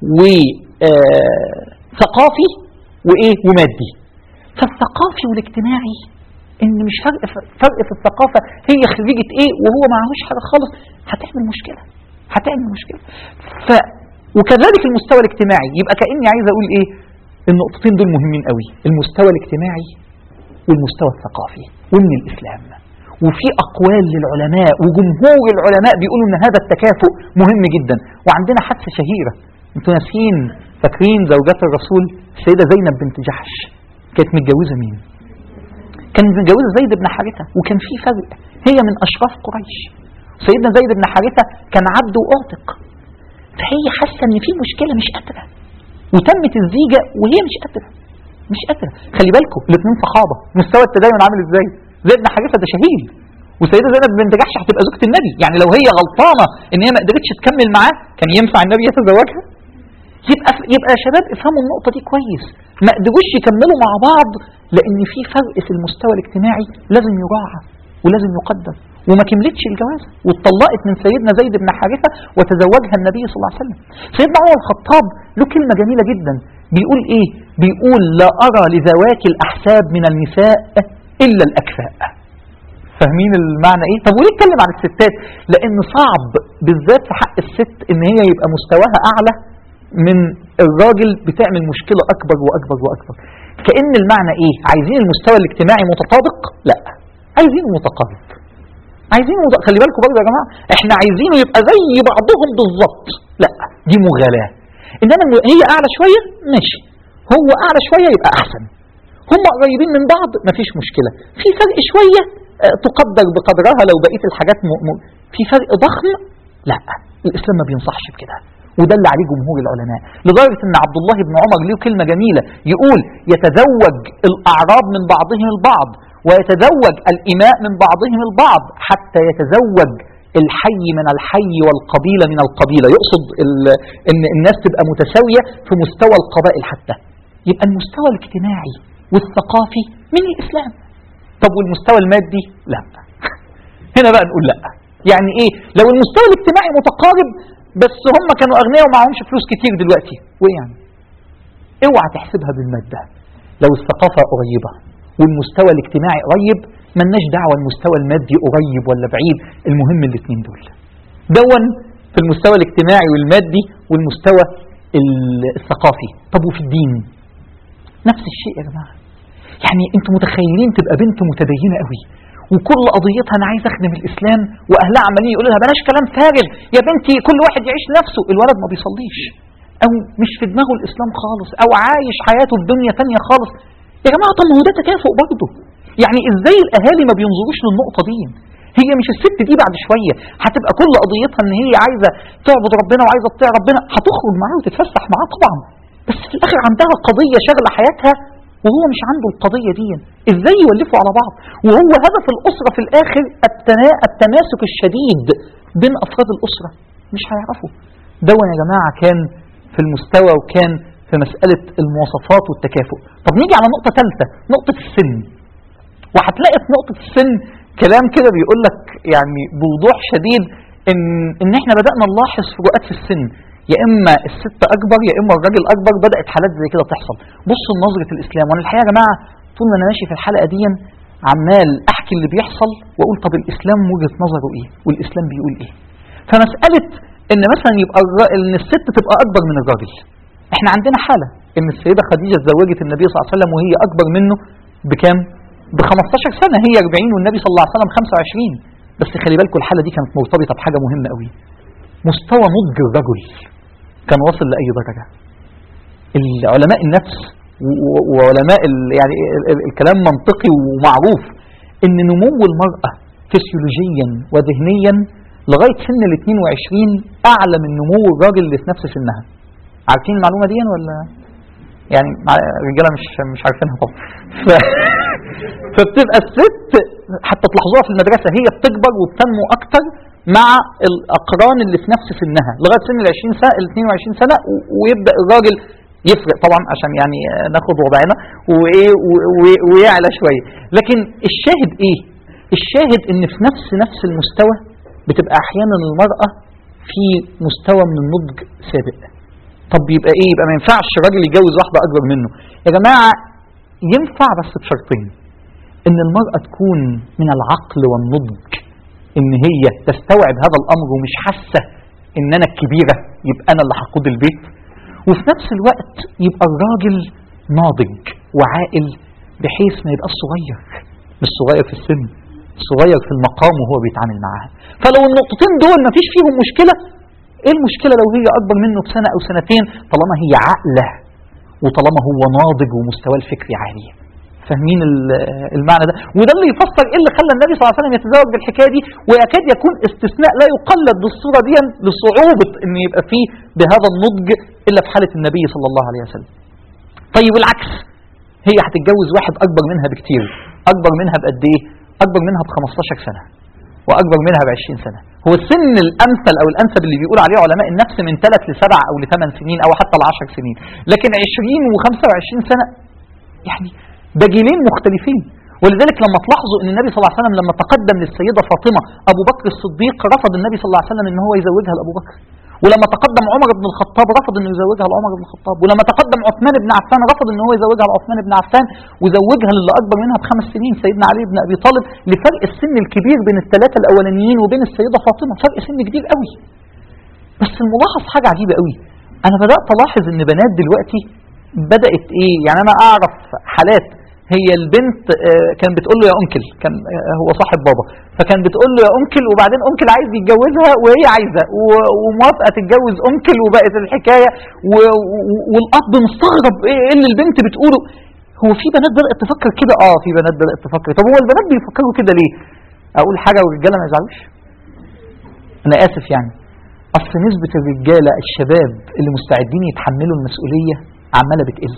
وثقافي وايه ومادي فالثقافي والاجتماعي ان مش فرق فرق في الثقافه هي خريجه ايه وهو معهوش حاجه خالص هتعمل مشكله هتعمل مشكله ف وكذلك المستوى الاجتماعي يبقى كاني عايز اقول ايه النقطتين دول مهمين قوي المستوى الاجتماعي والمستوى الثقافي ومن الاسلام وفي اقوال للعلماء وجمهور العلماء بيقولوا ان هذا التكافؤ مهم جدا وعندنا حادثه شهيره انتوا ناسيين فاكرين زوجات الرسول السيده زينب بنت جحش كانت متجوزه مين كانت متجوزه زيد بن حارثه وكان في فرق هي من اشراف قريش سيدنا زيد بن حارثه كان عبد واعتق فهي حاسه ان في مشكله مش قادره وتمت الزيجه وهي مش قادره مش قادره خلي بالكم الاثنين صحابه مستوى التدين عامل ازاي زيد بن حارثه ده شهيد وسيده زينب بنت جحش هتبقى زوجة النبي يعني لو هي غلطانه ان هي ما قدرتش تكمل معاه كان ينفع النبي يتزوجها يبقى يبقى يا شباب افهموا النقطه دي كويس ما قدروش يكملوا مع بعض لان في فرق في المستوى الاجتماعي لازم يراعى ولازم يقدر وما كملتش الجواز واتطلقت من سيدنا زيد بن حارثه وتزوجها النبي صلى الله عليه وسلم سيدنا عمر الخطاب له كلمه جميله جدا بيقول ايه بيقول لا ارى لذوات الاحساب من النساء الا الاكفاء فاهمين المعنى ايه طب وليه اتكلم عن الستات لان صعب بالذات في حق الست ان هي يبقى مستواها اعلى من الراجل بتعمل مشكلة اكبر واكبر واكبر كأن المعنى ايه عايزين المستوى الاجتماعي متطابق لا عايزينه متقارب عايزينه مت... خلي بالكم برضه يا جماعه احنا عايزينه يبقى زي بعضهم بالظبط لا دي مغالاه انما هي اعلى شويه ماشي هو اعلى شويه يبقى احسن هم قريبين من بعض مفيش مشكله في فرق شويه آه، تقدر بقدرها لو بقيه الحاجات م... م... في فرق ضخم لا الاسلام ما بينصحش بكده وده اللي عليه جمهور العلماء لدرجة ان عبد الله بن عمر له كلمة جميلة يقول يتزوج الاعراب من بعضهم البعض ويتزوج الاماء من بعضهم البعض حتى يتزوج الحي من الحي والقبيلة من القبيلة يقصد ال- ان الناس تبقى متساوية في مستوى القبائل حتى يبقى المستوى الاجتماعي والثقافي من الاسلام طب والمستوى المادي لا هنا بقى نقول لا يعني ايه لو المستوى الاجتماعي متقارب بس هم كانوا اغنياء ومعهمش فلوس كتير دلوقتي وايه يعني اوعى تحسبها بالماده لو الثقافه قريبه والمستوى الاجتماعي قريب ملناش دعوه المستوى المادي قريب ولا بعيد المهم الاثنين دول دون في المستوى الاجتماعي والمادي والمستوى ال- الثقافي طب وفي الدين نفس الشيء يا جماعه يعني انتوا متخيلين تبقى بنت متدينه قوي وكل قضيتها انا عايز اخدم الاسلام واهلها عمالين يقولوا لها بلاش كلام فارغ يا بنتي كل واحد يعيش نفسه الولد ما بيصليش او مش في دماغه الاسلام خالص او عايش حياته في دنيا تانية خالص يا جماعه طب ما هو ده تكافؤ برضه يعني ازاي الاهالي ما بينظروش للنقطه دي هي مش الست دي بعد شويه هتبقى كل قضيتها ان هي عايزه تعبد ربنا وعايزه تطيع ربنا هتخرج معاه وتتفسح معاه طبعا بس في الاخر عندها قضيه شغله حياتها وهو مش عنده القضية دي ازاي يولفوا على بعض وهو هدف الأسرة في الآخر التنا... التماسك الشديد بين أفراد الأسرة مش هيعرفوا ده يا جماعة كان في المستوى وكان في مسألة المواصفات والتكافؤ طب نيجي على نقطة ثالثة نقطة السن وهتلاقي في نقطة السن كلام كده بيقول لك يعني بوضوح شديد ان ان احنا بدأنا نلاحظ فروقات في السن يا اما الست اكبر يا اما الراجل اكبر بدات حالات زي كده تحصل بصوا لنظره الاسلام وانا الحقيقه يا جماعه طول ما انا ماشي في الحلقه دي عمال احكي اللي بيحصل واقول طب الاسلام وجهه نظره ايه والاسلام بيقول ايه فمساله ان مثلا يبقى الر- ان الست تبقى اكبر من الراجل احنا عندنا حاله ان السيده خديجه اتزوجت النبي صلى الله عليه وسلم وهي اكبر منه بكام ب 15 سنه هي 40 والنبي صلى الله عليه وسلم 25 بس خلي بالكم الحاله دي كانت مرتبطه بحاجه مهمه قوي مستوى نضج الرجل كان واصل لأي درجة العلماء النفس و- و- وعلماء ال- يعني ال- ال- الكلام منطقي ومعروف ان نمو المرأة فسيولوجيا وذهنيا لغاية سن ال 22 أعلى من نمو الراجل اللي في نفس سنها عارفين المعلومة دي ولا يعني مع- الرجالة مش مش عارفينها طبعا ف... فبتبقى الست حتى تلاحظوها في المدرسة هي بتكبر وبتنمو أكتر مع الأقران اللي في نفس سنها لغاية سن ال 20 سنة ال 22 سنة و- ويبدأ الراجل يفرق طبعا عشان يعني آه، ناخد وضعنا وايه و- و- ويعلى شويه لكن الشاهد ايه الشاهد ان في نفس نفس المستوى بتبقى احيانا المراه في مستوى من النضج سابق طب يبقى ايه يبقى ما ينفعش راجل يتجوز واحده اكبر منه يا جماعه ينفع بس بشرطين ان المراه تكون من العقل والنضج ان هي تستوعب هذا الامر ومش حاسه ان انا الكبيره يبقى انا اللي هقود البيت وفي نفس الوقت يبقى الراجل ناضج وعاقل بحيث ما يبقاش صغير مش صغير في السن صغير في المقام وهو بيتعامل معاها فلو النقطتين دول ما فيش فيهم مشكله ايه المشكله لو هي اكبر منه بسنه او سنتين طالما هي عاقله وطالما هو ناضج ومستواه الفكري عالي فاهمين ال- المعنى ده وده اللي يفسر ايه اللي خلى النبي صلى الله عليه وسلم يتزوج بالحكايه دي ويكاد يكون استثناء لا يقلد بالصوره دي لصعوبه ان يبقى فيه بهذا النضج الا في حاله النبي صلى الله عليه وسلم طيب العكس هي هتتجوز واحد اكبر منها بكتير اكبر منها بقد ايه اكبر منها ب 15 سنه واكبر منها ب 20 سنه هو السن الامثل او الانسب اللي بيقول عليه علماء النفس من 3 ل 7 او ل 8 سنين او حتى ل 10 سنين لكن 20 و25 سنه يعني ده جيلين مختلفين ولذلك لما تلاحظوا ان النبي صلى الله عليه وسلم لما تقدم للسيده فاطمه ابو بكر الصديق رفض النبي صلى الله عليه وسلم ان هو يزوجها لابو بكر ولما تقدم عمر بن الخطاب رفض انه يزوجها لعمر بن الخطاب ولما تقدم عثمان بن عفان رفض ان هو يزوجها لعثمان بن عفان وزوجها للي اكبر منها بخمس سنين سيدنا علي بن ابي طالب لفرق السن الكبير بين الثلاثه الاولانيين وبين السيده فاطمه فرق سن كبير قوي بس الملاحظ حاجه عجيبه قوي انا بدات الاحظ ان بنات دلوقتي بدات ايه يعني انا اعرف حالات هي البنت آه، كان بتقول له يا انكل كان آه، هو صاحب بابا فكان بتقول له يا انكل وبعدين انكل عايز يتجوزها وهي عايزه و- وموافقه تتجوز انكل وبقت الحكايه و- و- والاب مستغرب ايه إيه اللي البنت بتقوله هو في بنات بدات تفكر كده اه في بنات بدات تفكر طب هو البنات بيفكروا كده ليه اقول حاجه والرجاله ما يزعلوش انا اسف يعني اصل نسبه الرجاله الشباب اللي مستعدين يتحملوا المسؤوليه عماله بتقل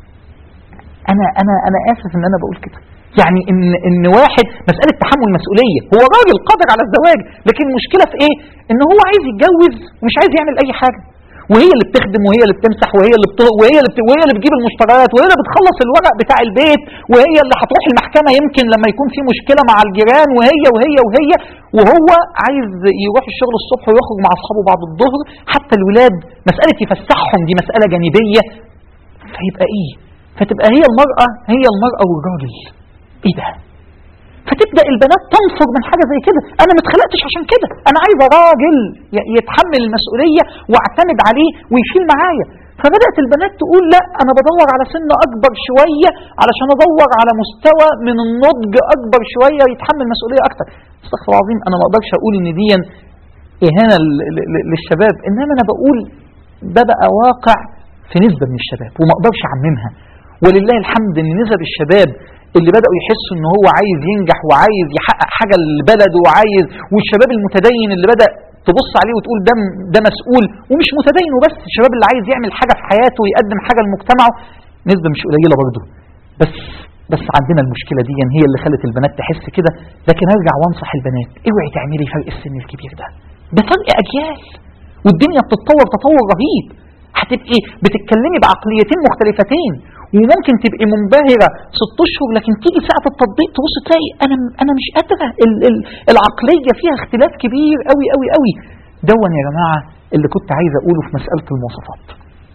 انا انا انا اسف ان انا بقول كده يعني ان ان واحد مساله تحمل مسؤوليه هو راجل قادر على الزواج لكن المشكله في ايه ان هو عايز يتجوز ومش عايز يعمل اي حاجه وهي اللي بتخدم وهي اللي بتمسح وهي اللي بتطلق وهي اللي بت... وهي اللي بتجيب المشتريات وهي اللي بتخلص الورق بتاع البيت وهي اللي هتروح المحكمه يمكن لما يكون في مشكله مع الجيران وهي وهي وهي وهو عايز يروح الشغل الصبح ويخرج مع اصحابه بعد الظهر حتى الولاد مساله يفسحهم دي مساله جانبيه فيبقى ايه؟ فتبقى هي المراه هي المراه والراجل ايه ده؟ فتبدا البنات تنفر من حاجه زي كده انا ما اتخلقتش عشان كده انا عايز راجل ي- يتحمل المسؤوليه واعتمد عليه ويشيل معايا فبدات البنات تقول لا انا بدور على سن اكبر شويه علشان ادور على مستوى من النضج اكبر شويه يتحمل مسؤوليه اكتر استغفر الله العظيم انا ما اقدرش اقول ان دي اهانه ل- ل- ل- للشباب انما انا بقول ده بقى واقع في نسبه من الشباب وما اقدرش اعممها ولله الحمد ان نسب الشباب اللي بدأوا يحسوا ان هو عايز ينجح وعايز يحقق حاجة لبلده وعايز والشباب المتدين اللي بدأ تبص عليه وتقول ده ده مسؤول ومش متدين وبس الشباب اللي عايز يعمل حاجة في حياته ويقدم حاجة لمجتمعه نسبة مش قليلة برضه بس بس عندنا المشكلة دي هي اللي خلت البنات تحس كده لكن ارجع وانصح البنات اوعي تعملي فرق السن الكبير ده ده فرق اجيال والدنيا بتتطور تطور رهيب هتبقي بتتكلمي بعقليتين مختلفتين وممكن تبقي منبهره ست اشهر لكن تيجي ساعه التطبيق تبص تلاقي انا انا مش قادره ال- ال- العقليه فيها اختلاف كبير قوي قوي قوي دون يا جماعه اللي كنت عايز اقوله في مساله المواصفات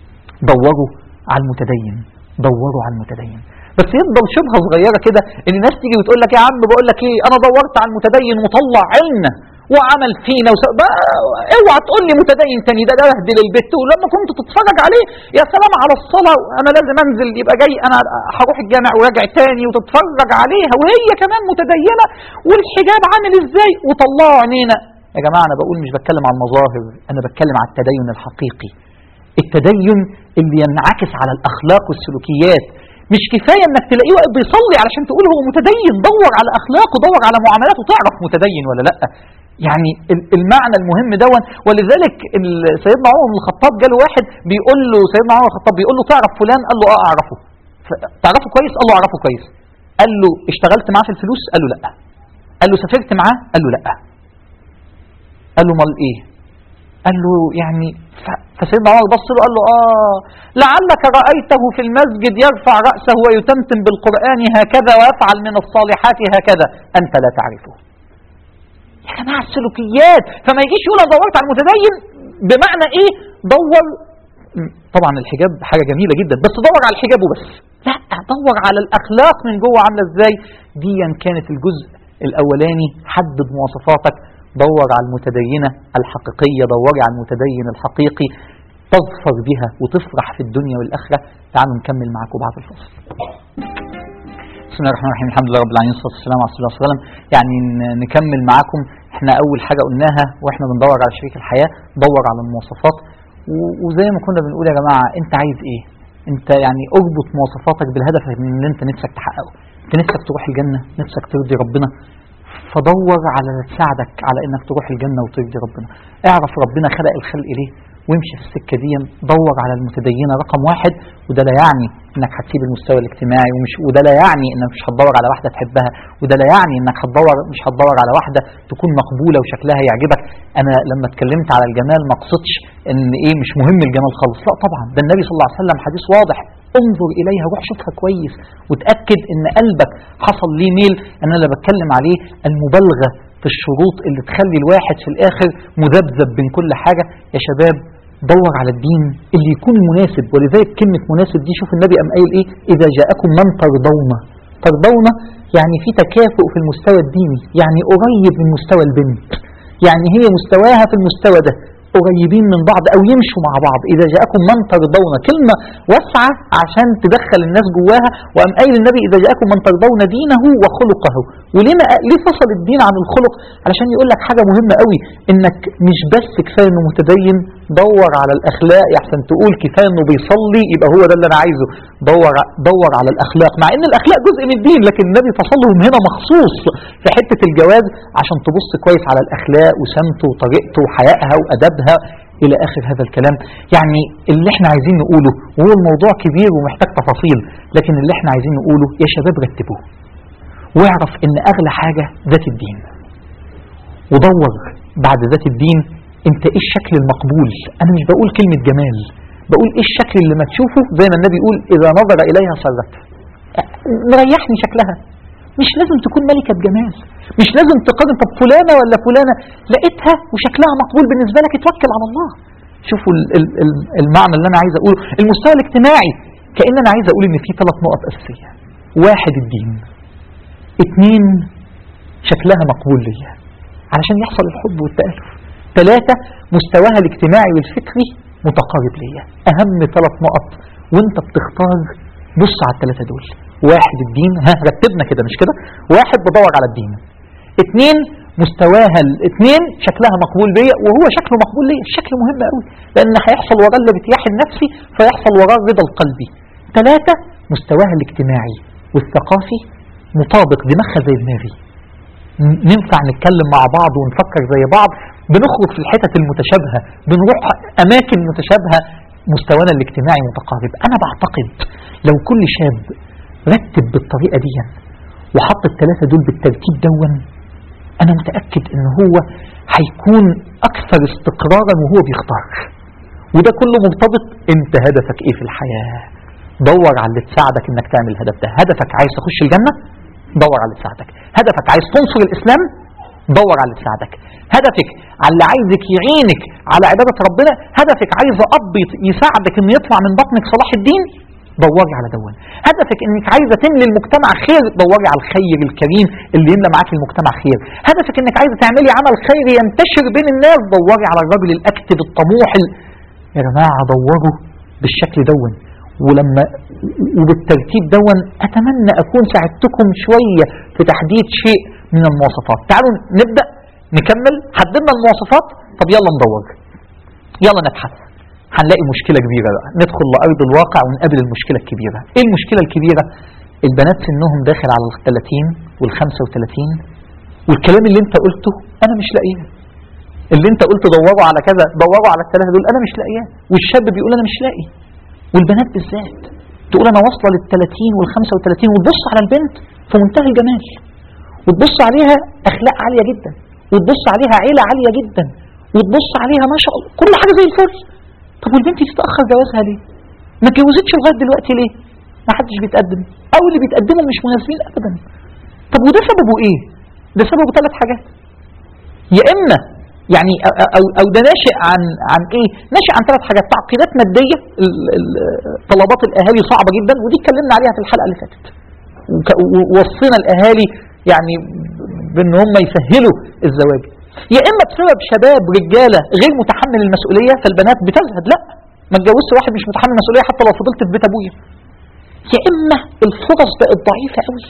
دوروا على المتدين دوروا على المتدين بس يفضل شبهه صغيره كده ان الناس تيجي وتقول لك يا عم بقول لك ايه انا دورت على المتدين وطلع عنا وعمل فينا وس... بقى اوعى تقول لي متدين تاني ده ده بهدل البت ولما كنت تتفرج عليه يا سلام على الصلاه انا لازم انزل يبقى جاي انا هروح الجامع وراجع تاني وتتفرج عليها وهي كمان متدينه والحجاب عامل ازاي وطلعوا عينينا يا جماعه انا بقول مش بتكلم على المظاهر انا بتكلم على التدين الحقيقي التدين اللي ينعكس على الاخلاق والسلوكيات مش كفايه انك تلاقيه واقف بيصلي علشان تقول هو متدين دور على اخلاقه دور على معاملاته تعرف متدين ولا لا يعني ال- المعنى المهم دون ولذلك ال- سيدنا عمر بن الخطاب جاله واحد بيقول له سيدنا عمر بن الخطاب بيقول له تعرف فلان قال له اه اعرفه ف- تعرفه كويس قال له اعرفه كويس قال له اشتغلت معاه في الفلوس قال له لا قال له سافرت معاه قال له لا قال له امال ايه قال له يعني ف- فسيدنا عمر بص له قال له اه لعلك رايته في المسجد يرفع راسه ويتمتم بالقران هكذا ويفعل من الصالحات هكذا انت لا تعرفه يا جماعه السلوكيات فما يجيش يقول انا دورت على المتدين بمعنى ايه دور م، طبعا الحجاب حاجه جميله جدا بس دور على الحجاب وبس لا دور على الاخلاق من جوه عامله ازاي دي كانت الجزء الاولاني حدد مواصفاتك دور على المتدينه الحقيقيه دوري على المتدين الحقيقي تظفر بها وتفرح في الدنيا والاخره تعالوا نكمل معاكم بعد الفصل بسم الله الرحمن الرحيم الحمد لله رب العالمين والصلاه والسلام على رسول الله صلى الله عليه وسلم يعني ن- نكمل معاكم احنا اول حاجه قلناها واحنا بندور على شريك الحياه دور على المواصفات و- وزي ما كنا بنقول يا جماعه انت عايز ايه انت يعني اربط مواصفاتك بالهدف اللي انت نفسك تحققه انت نفسك تروح الجنه نفسك ترضي ربنا فدور على تساعدك على انك تروح الجنه وترضي ربنا اعرف ربنا خلق الخلق ليه وامشي في السكه دي دور على المتدينه رقم واحد وده لا يعني انك هتسيب المستوى الاجتماعي ومش وده لا يعني انك مش هتدور على واحده تحبها وده لا يعني انك هتدور مش هتدور على واحده تكون مقبوله وشكلها يعجبك انا لما اتكلمت على الجمال ما اقصدش ان ايه مش مهم الجمال خالص لا طبعا ده النبي صلى الله عليه وسلم حديث واضح انظر اليها روح شوفها كويس وتاكد ان قلبك حصل ليه ميل انا اللي بتكلم عليه المبالغه في الشروط اللي تخلي الواحد في الاخر مذبذب بين كل حاجه يا شباب دور على الدين اللي يكون مناسب ولذلك كلمة مناسب دي شوف النبي قام قايل ايه إذا جاءكم من ترضون ترضون يعني في تكافؤ في المستوى الديني يعني قريب من مستوى البنت يعني هي مستواها في المستوى ده قريبين من بعض او يمشوا مع بعض اذا جاءكم من ترضون كلمه واسعه عشان تدخل الناس جواها وقام قايل النبي اذا جاءكم من ترضون دينه وخلقه وليه ما ليه فصل الدين عن الخلق علشان يقول لك حاجه مهمه قوي انك مش بس كفايه انه متدين دور على الاخلاق يحسن تقول كفايه انه بيصلي يبقى هو ده اللي انا عايزه دور دور على الاخلاق مع ان الاخلاق جزء من الدين لكن النبي فصلهم هنا مخصوص في حته الجواز عشان تبص كويس على الاخلاق وسمته وطريقته وحيائها وادبها الى اخر هذا الكلام يعني اللي احنا عايزين نقوله وهو الموضوع كبير ومحتاج تفاصيل لكن اللي احنا عايزين نقوله يا شباب رتبوه واعرف ان اغلى حاجه ذات الدين ودور بعد ذات الدين انت ايه الشكل المقبول انا مش بقول كلمة جمال بقول ايه الشكل اللي ما تشوفه زي ما النبي يقول اذا نظر اليها سرت مريحني شكلها مش لازم تكون ملكة جمال مش لازم تقارن طب فلانة ولا فلانة لقيتها وشكلها مقبول بالنسبة لك اتوكل على الله شوفوا ال- ال- ال- المعنى اللي انا عايز اقوله المستوى الاجتماعي كأن انا عايز اقول ان في ثلاث نقط اساسية واحد الدين اتنين شكلها مقبول ليا علشان يحصل الحب والتألف ثلاثة مستواها الاجتماعي والفكري متقارب ليا أهم ثلاث نقط وانت بتختار بص على الثلاثة دول واحد الدين ها رتبنا كده مش كده واحد بدور على الدين اثنين مستواها الاثنين شكلها مقبول بيا وهو شكله مقبول ليا الشكل مهم قوي لان هيحصل وراه الارتياح النفسي فيحصل وراه الرضا القلبي ثلاثة مستواها الاجتماعي والثقافي مطابق دماغها زي دماغي ن- ننفع نتكلم مع بعض ونفكر زي بعض بنخرج في الحتت المتشابهة بنروح أماكن متشابهة مستوانا الاجتماعي متقارب أنا بعتقد لو كل شاب رتب بالطريقة دي وحط الثلاثة دول بالترتيب دون أنا متأكد إن هو هيكون أكثر استقرارا وهو بيختار وده كله مرتبط انت هدفك ايه في الحياة دور على اللي تساعدك انك تعمل الهدف ده هدفك عايز تخش الجنة دور على اللي تساعدك هدفك عايز تنصر الاسلام دور على اللي تساعدك هدفك على اللي عايزك يعينك على عبادة ربنا هدفك عايز اب يت- يساعدك ان يطلع من بطنك صلاح الدين دوري على دون هدفك انك عايزه تملي المجتمع خير دوري على الخير الكريم اللي يملى معاك المجتمع خير هدفك انك عايزه تعملي عمل خير ينتشر بين الناس دوري على الراجل الاكتف الطموح ال... يا جماعه دوروا بالشكل دون ولما وبالترتيب دون اتمنى اكون ساعدتكم شويه في تحديد شيء من المواصفات تعالوا نبدا نكمل حددنا المواصفات طب يلا ندور يلا نبحث هنلاقي مشكلة كبيرة بقى ندخل لأرض الواقع ونقابل المشكلة الكبيرة ايه المشكلة الكبيرة البنات سنهم داخل على ال 30 وال 35 والكلام اللي انت قلته انا مش لاقيه اللي انت قلت دوروا على كذا دوروا على الثلاثة دول انا مش لاقياه والشاب بيقول انا مش لاقي والبنات بالذات تقول انا واصلة لل 30 وال 35 وتبص على البنت في منتهى الجمال وتبص عليها اخلاق عالية جدا وتبص عليها عيلة عالية جدا وتبص عليها ما شاء الله كل حاجة زي الفل طب والبنت دي تتأخر جوازها ليه؟ ما اتجوزتش لغاية دلوقتي ليه؟ ما حدش بيتقدم أو اللي بيتقدموا مش مناسبين أبدا طب وده سببه إيه؟ ده سببه ثلاث حاجات يا إما يعني أو, أو, أو ده ناشئ عن عن إيه؟ ناشئ عن ثلاث حاجات تعقيدات مادية ال- ال- طلبات الأهالي صعبة جدا ودي اتكلمنا عليها في الحلقة اللي فاتت وك- ووصينا الأهالي يعني بأن هم يسهلوا الزواج يا اما بسبب شباب رجاله غير متحمل المسؤوليه فالبنات بتزهد لا ما اتجوزش واحد مش متحمل المسؤوليه حتى لو فضلت في بيت ابويا يا اما الفرص بقت ضعيفه قوي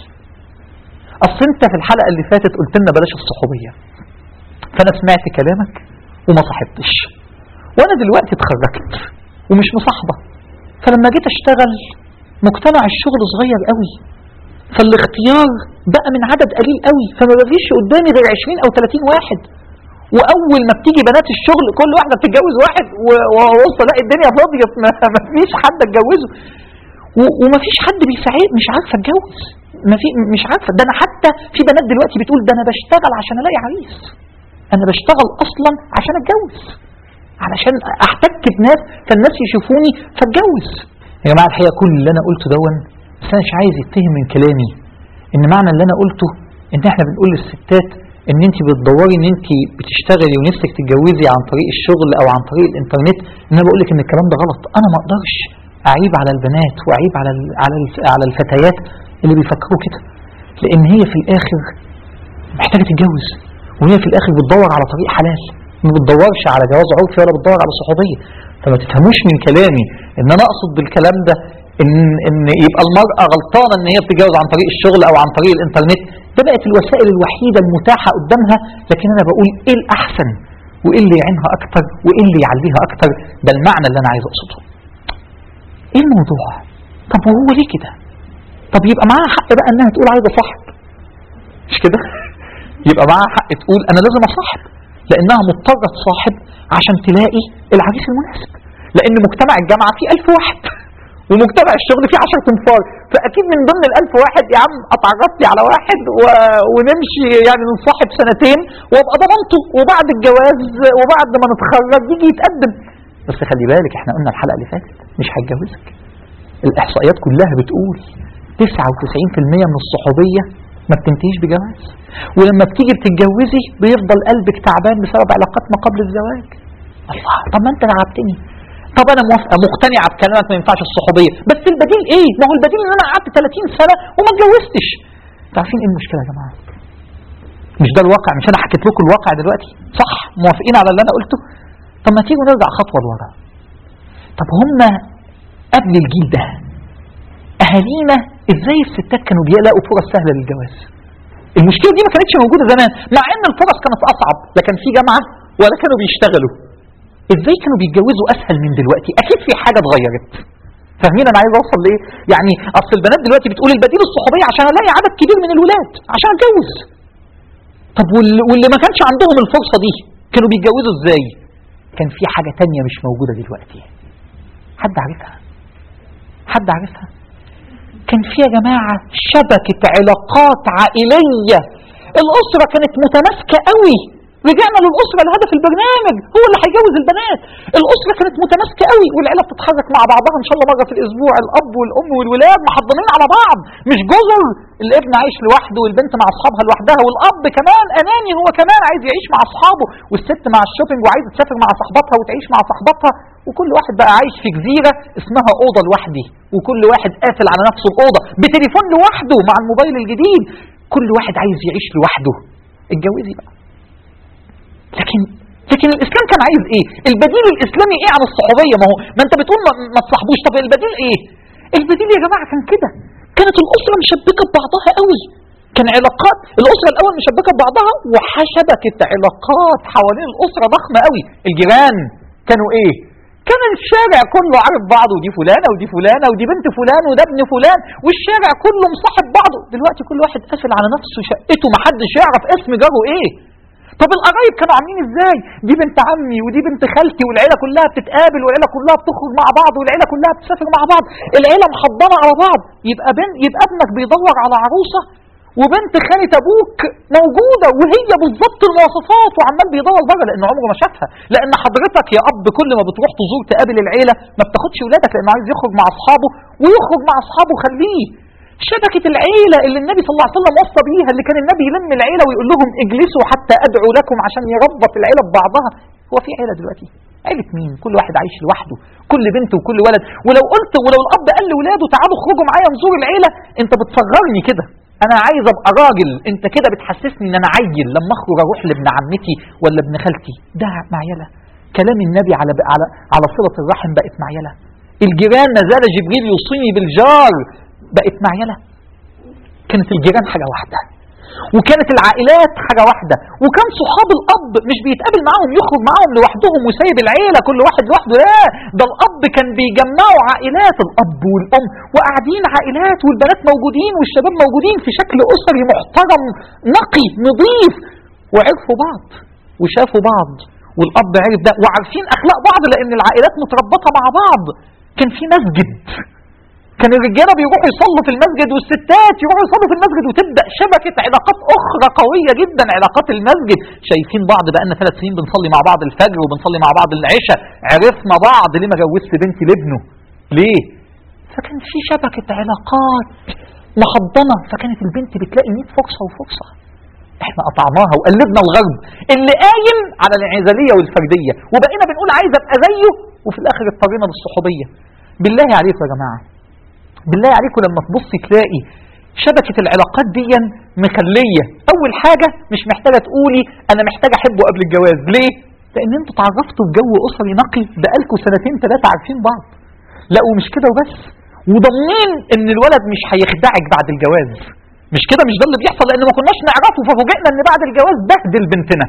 اصل انت في الحلقه اللي فاتت قلت لنا بلاش الصحوبيه فانا سمعت كلامك وما صاحبتش وانا دلوقتي اتخرجت ومش مصاحبه فلما جيت اشتغل مجتمع الشغل صغير قوي فالاختيار بقى من عدد قليل قوي فما بفيش قدامي غير 20 او 30 واحد واول ما بتيجي بنات الشغل كل واحده بتتجوز واحد و- وابص الاقي الدنيا فاضيه ما ما فيش حد اتجوزه و- وما فيش حد بيساعد مش عارفه اتجوز ما في مش عارفه ده انا حتى في بنات دلوقتي بتقول ده انا بشتغل عشان الاقي عريس انا بشتغل اصلا عشان اتجوز علشان احتك بناس فالناس يشوفوني فاتجوز يا جماعه الحقيقه كل اللي انا قلته دون بس انا مش عايز يتهم من كلامي ان معنى اللي انا قلته ان احنا بنقول للستات ان انت بتدوري ان انت بتشتغلي ونفسك تتجوزي عن طريق الشغل او عن طريق الانترنت ان انا بقول لك ان الكلام ده غلط انا ما اقدرش اعيب على البنات واعيب على ال- على ال- على الفتيات اللي بيفكروا كده لان هي في الاخر محتاجه تتجوز وهي في الاخر بتدور على طريق حلال ما بتدورش على جواز عرفي ولا بتدور على صحوبيه فما تفهموش من كلامي ان انا اقصد بالكلام ده ان ان يبقى المراه غلطانه ان هي بتتجوز عن طريق الشغل او عن طريق الانترنت ده بقت الوسائل الوحيده المتاحه قدامها لكن انا بقول ايه الاحسن وايه اللي يعينها اكتر وايه اللي يعليها اكتر ده المعنى اللي انا عايز اقصده ايه الموضوع طب وهو ليه كده طب يبقى معاها حق بقى انها تقول عايزه صاحب مش كده يبقى معاها حق تقول انا لازم اصاحب لانها مضطره تصاحب عشان تلاقي العريس المناسب لان مجتمع الجامعه فيه ألف واحد ومجتمع الشغل فيه 10 تنفار فاكيد من ضمن الألف واحد يا عم اتعرفت لي على واحد و... ونمشي يعني نصاحب سنتين وابقى ضمنته وبعد الجواز وبعد ما نتخرج يجي يتقدم بس خلي بالك احنا قلنا الحلقه اللي فاتت مش هتجوزك الاحصائيات كلها بتقول 99% من الصحوبيه ما بتنتهيش بجواز ولما بتيجي بتتجوزي بيفضل قلبك تعبان بسبب علاقات ما قبل الزواج الله طب ما انت لعبتني طب انا موافقه مقتنعه بكلامك ما ينفعش الصحوبيه بس البديل ايه ما هو البديل ان انا قعدت 30 سنه وما اتجوزتش عارفين ايه المشكله يا جماعه مش ده الواقع مش انا حكيت لكم الواقع دلوقتي صح موافقين على اللي انا قلته طب ما تيجوا نرجع خطوه لورا طب هم قبل الجيل ده اهالينا ازاي الستات كانوا بيلاقوا فرص سهله للجواز المشكله دي ما كانتش موجوده زمان مع ان الفرص كانت اصعب لا كان في جامعه ولا كانوا بيشتغلوا ازاي كانوا بيتجوزوا اسهل من دلوقتي اكيد في حاجه اتغيرت فاهمين انا عايز اوصل لايه يعني اصل البنات دلوقتي بتقول البديل الصحوبيه عشان الاقي عدد كبير من الولاد عشان اتجوز طب واللي, واللي ما كانش عندهم الفرصه دي كانوا بيتجوزوا ازاي كان في حاجه تانية مش موجوده دلوقتي حد عارفها حد عارفها كان في يا جماعه شبكه علاقات عائليه الاسره كانت متماسكه قوي رجعنا للاسره لهدف البرنامج هو اللي هيجوز البنات الاسره كانت متماسكه قوي والعيله بتتحرك مع بعضها ان شاء الله مره في الاسبوع الاب والام والولاد محضنين على بعض مش جزر الابن عايش لوحده والبنت مع اصحابها لوحدها والاب كمان اناني هو كمان عايز يعيش مع اصحابه والست مع الشوبينج وعايزه تسافر مع صاحبتها وتعيش مع صاحبتها وكل واحد بقى عايش في جزيره اسمها اوضه لوحدي وكل واحد قافل على نفسه الاوضه بتليفون لوحده مع الموبايل الجديد كل واحد عايز يعيش لوحده اتجوزي بقى لكن لكن الاسلام كان عايز ايه البديل الاسلامي ايه عن الصحوبيه ما هو ما انت بتقول ما, ما تصاحبوش طب البديل ايه البديل يا جماعه كان كده كانت الاسره مشبكه ببعضها قوي كان علاقات الاسره الاول مشبكه ببعضها وحشبكه علاقات حوالين الاسره ضخمه قوي الجيران كانوا ايه كان الشارع كله عارف بعضه ودي فلانه ودي فلانه ودي بنت فلان وده ابن فلان والشارع كله مصاحب بعضه دلوقتي كل واحد قافل على نفسه شقته محدش يعرف اسم جاره ايه طب القرايب كانوا عاملين ازاي دي بنت عمي ودي بنت خالتي والعيله كلها بتتقابل والعيله كلها بتخرج مع بعض والعيله كلها بتسافر مع بعض العيله محضنه على بعض يبقى بن يبقى ابنك بيدور على عروسه وبنت خالة ابوك موجوده وهي بالظبط المواصفات وعمال بيدور بره لان عمره ما شافها لان حضرتك يا اب كل ما بتروح تزور تقابل العيله ما بتاخدش ولادك لانه عايز يخرج مع اصحابه ويخرج مع اصحابه خليه شبكة العيلة اللي النبي صلى الله عليه وسلم وصى بيها اللي كان النبي يلم العيلة ويقول لهم اجلسوا حتى أدعو لكم عشان يربط العيلة ببعضها هو في عيلة دلوقتي عيلة مين كل واحد عايش لوحده كل بنت وكل ولد ولو قلت ولو الأب قال لولاده تعالوا اخرجوا معايا نزور العيلة أنت بتصغرني كده أنا عايز أبقى راجل أنت كده بتحسسني إن أنا عيل لما أخرج أروح لابن عمتي ولا ابن خالتي ده معيلة كلام النبي على على على صلة الرحم بقت معيلة الجيران ما زال جبريل يوصيني بالجار بقت معيلة كانت الجيران حاجة واحدة وكانت العائلات حاجة واحدة وكان صحاب الأب مش بيتقابل معاهم يخرج معاهم لوحدهم وسايب العيلة كل واحد لوحده لا ده الأب كان بيجمعوا عائلات الأب والأم وقاعدين عائلات والبنات موجودين والشباب موجودين في شكل أسري محترم نقي نظيف وعرفوا بعض وشافوا بعض والأب عرف ده وعارفين أخلاق بعض لأن العائلات متربطة مع بعض كان في مسجد كان الرجاله بيروحوا يصلوا في المسجد والستات يروحوا يصلوا في المسجد وتبدا شبكه علاقات اخرى قويه جدا علاقات المسجد شايفين بعض بقالنا ثلاث سنين بنصلي مع بعض الفجر وبنصلي مع بعض العشاء عرفنا بعض ليه ما جوزت بنتي لابنه ليه فكان في شبكه علاقات محضنه فكانت البنت بتلاقي 100 فرصه وفرصه احنا قطعناها وقلبنا الغرب اللي قايم على الانعزاليه والفرديه وبقينا بنقول عايز ابقى زيه وفي الاخر اضطرينا للصحوبيه بالله عليكم يا جماعه بالله عليكم لما تبص تلاقي شبكة العلاقات دي مخلية أول حاجة مش محتاجة تقولي أنا محتاجة أحبه قبل الجواز ليه؟ لأن أنتوا تعرفتوا في جو أسري نقي بقالكوا سنتين ثلاثة عارفين بعض لا ومش كده وبس وضامنين إن الولد مش هيخدعك بعد الجواز مش كده مش ده اللي بيحصل لأن ما كناش نعرفه ففوجئنا إن بعد الجواز بهدل بنتنا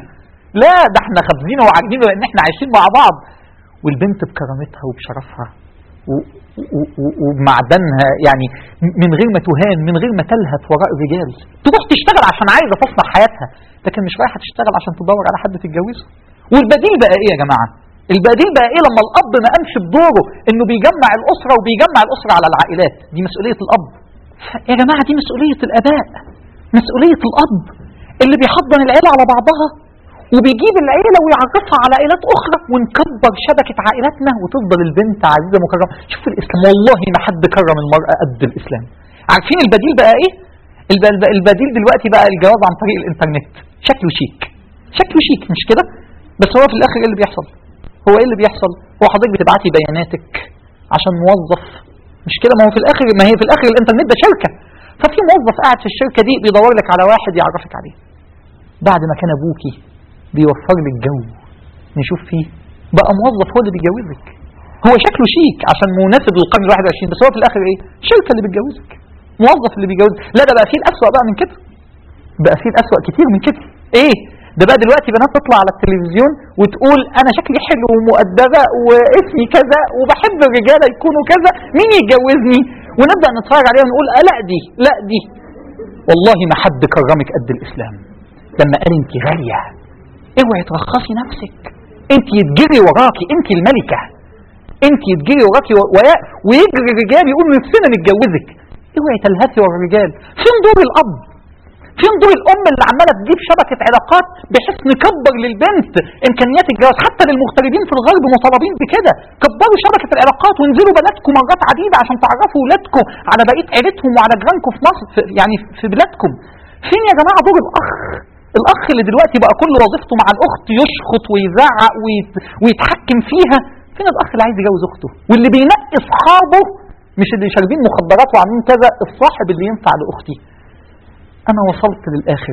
لا ده احنا خابزينه وعاجبينه لان احنا عايشين مع بعض والبنت بكرامتها وبشرفها و- و- و- وبمعدنها يعني من غير ما تهان من غير ما تلهث وراء الرجال تروح تشتغل عشان عايزه تصنع حياتها لكن مش رايحه تشتغل عشان تدور على حد تتجوزه والبديل بقى ايه يا جماعه البديل بقى ايه لما الاب ما قامش بدوره انه بيجمع الاسره وبيجمع الاسره على العائلات دي مسؤوليه الاب ف- يا جماعه دي مسؤوليه الاباء مسؤوليه الاب اللي بيحضن العيله على بعضها وبيجيب العيلة ويعرفها على عائلات أخرى ونكبر شبكة عائلاتنا وتفضل البنت عزيزة مكرمة شوف الإسلام والله ما حد كرم المرأة قد الإسلام عارفين البديل بقى إيه؟ الب- الب- البديل دلوقتي بقى الجواز عن طريق الإنترنت شكله شيك شكله شيك مش كده؟ بس هو في الآخر إيه اللي بيحصل؟ هو إيه اللي بيحصل؟ هو حضرتك بتبعتي بياناتك عشان موظف مش كده ما هو في الآخر ما هي في الآخر الإنترنت ده شركة ففي موظف قاعد في الشركة دي بيدور لك على واحد يعرفك عليه بعد ما كان أبوكي بيوفر لك جو نشوف فيه بقى موظف هو اللي بيجوزك هو شكله شيك عشان مناسب للقرن ال 21 بس هو في الاخر ايه؟ شركه اللي بتجوزك موظف اللي بيجوزك لا ده بقى فيه الاسوأ بقى من كده بقى فيه الاسوأ كتير من كده ايه ده بقى دلوقتي بنات تطلع على التلفزيون وتقول انا شكلي حلو ومؤدبه واسمي كذا وبحب الرجاله يكونوا كذا مين يتجوزني ونبدا نتفرج عليها ونقول آه لا دي لا دي والله ما حد كرمك قد الاسلام لما قال انت غاليه اوعي ترخصي نفسك انت يتجري وراكي انت الملكه انت يتجري وراكي و... ويا- ويجري الرجال يقولوا نفسنا نتجوزك اوعي تلهثي ورا الرجال فين دور الاب فين دور الام اللي عماله تجيب شبكه علاقات بحيث نكبر للبنت امكانيات الجواز حتى للمغتربين في الغرب مطالبين بكده كبروا شبكه العلاقات وانزلوا بلدكم مرات عديده عشان تعرفوا ولادكم على بقيه عيلتهم وعلى جيرانكم في مصر في يعني في بلادكم فين يا جماعه دور الاخ الاخ اللي دلوقتي بقى كل وظيفته مع الاخت يشخط ويزعق ويت... ويتحكم فيها فين الاخ اللي عايز يجوز اخته واللي بينقي اصحابه مش اللي شاربين مخدرات وعاملين كذا الصاحب اللي ينفع لاختي انا وصلت للاخر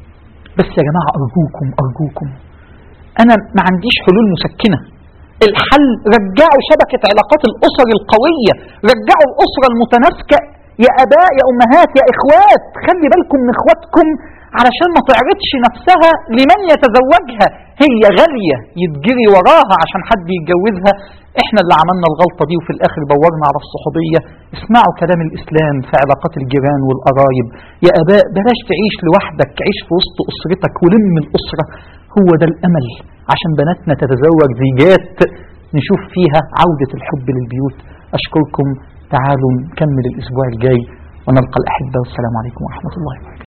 بس يا جماعه ارجوكم ارجوكم انا ما عنديش حلول مسكنه الحل رجعوا شبكه علاقات الاسر القويه رجعوا الاسره المتماسكه يا اباء يا امهات يا اخوات خلي بالكم من اخواتكم علشان ما تعرضش نفسها لمن يتزوجها هي غاليه يتجري وراها عشان حد يتجوزها احنا اللي عملنا الغلطه دي وفي الاخر دورنا على الصحوبيه اسمعوا كلام الاسلام في علاقات الجيران والقرايب يا اباء بلاش تعيش لوحدك عيش في وسط اسرتك ولم الاسره هو ده الامل عشان بناتنا تتزوج زيجات نشوف فيها عوده الحب للبيوت اشكركم تعالوا نكمل الاسبوع الجاي ونلقى الاحبه والسلام عليكم ورحمه الله وبركاته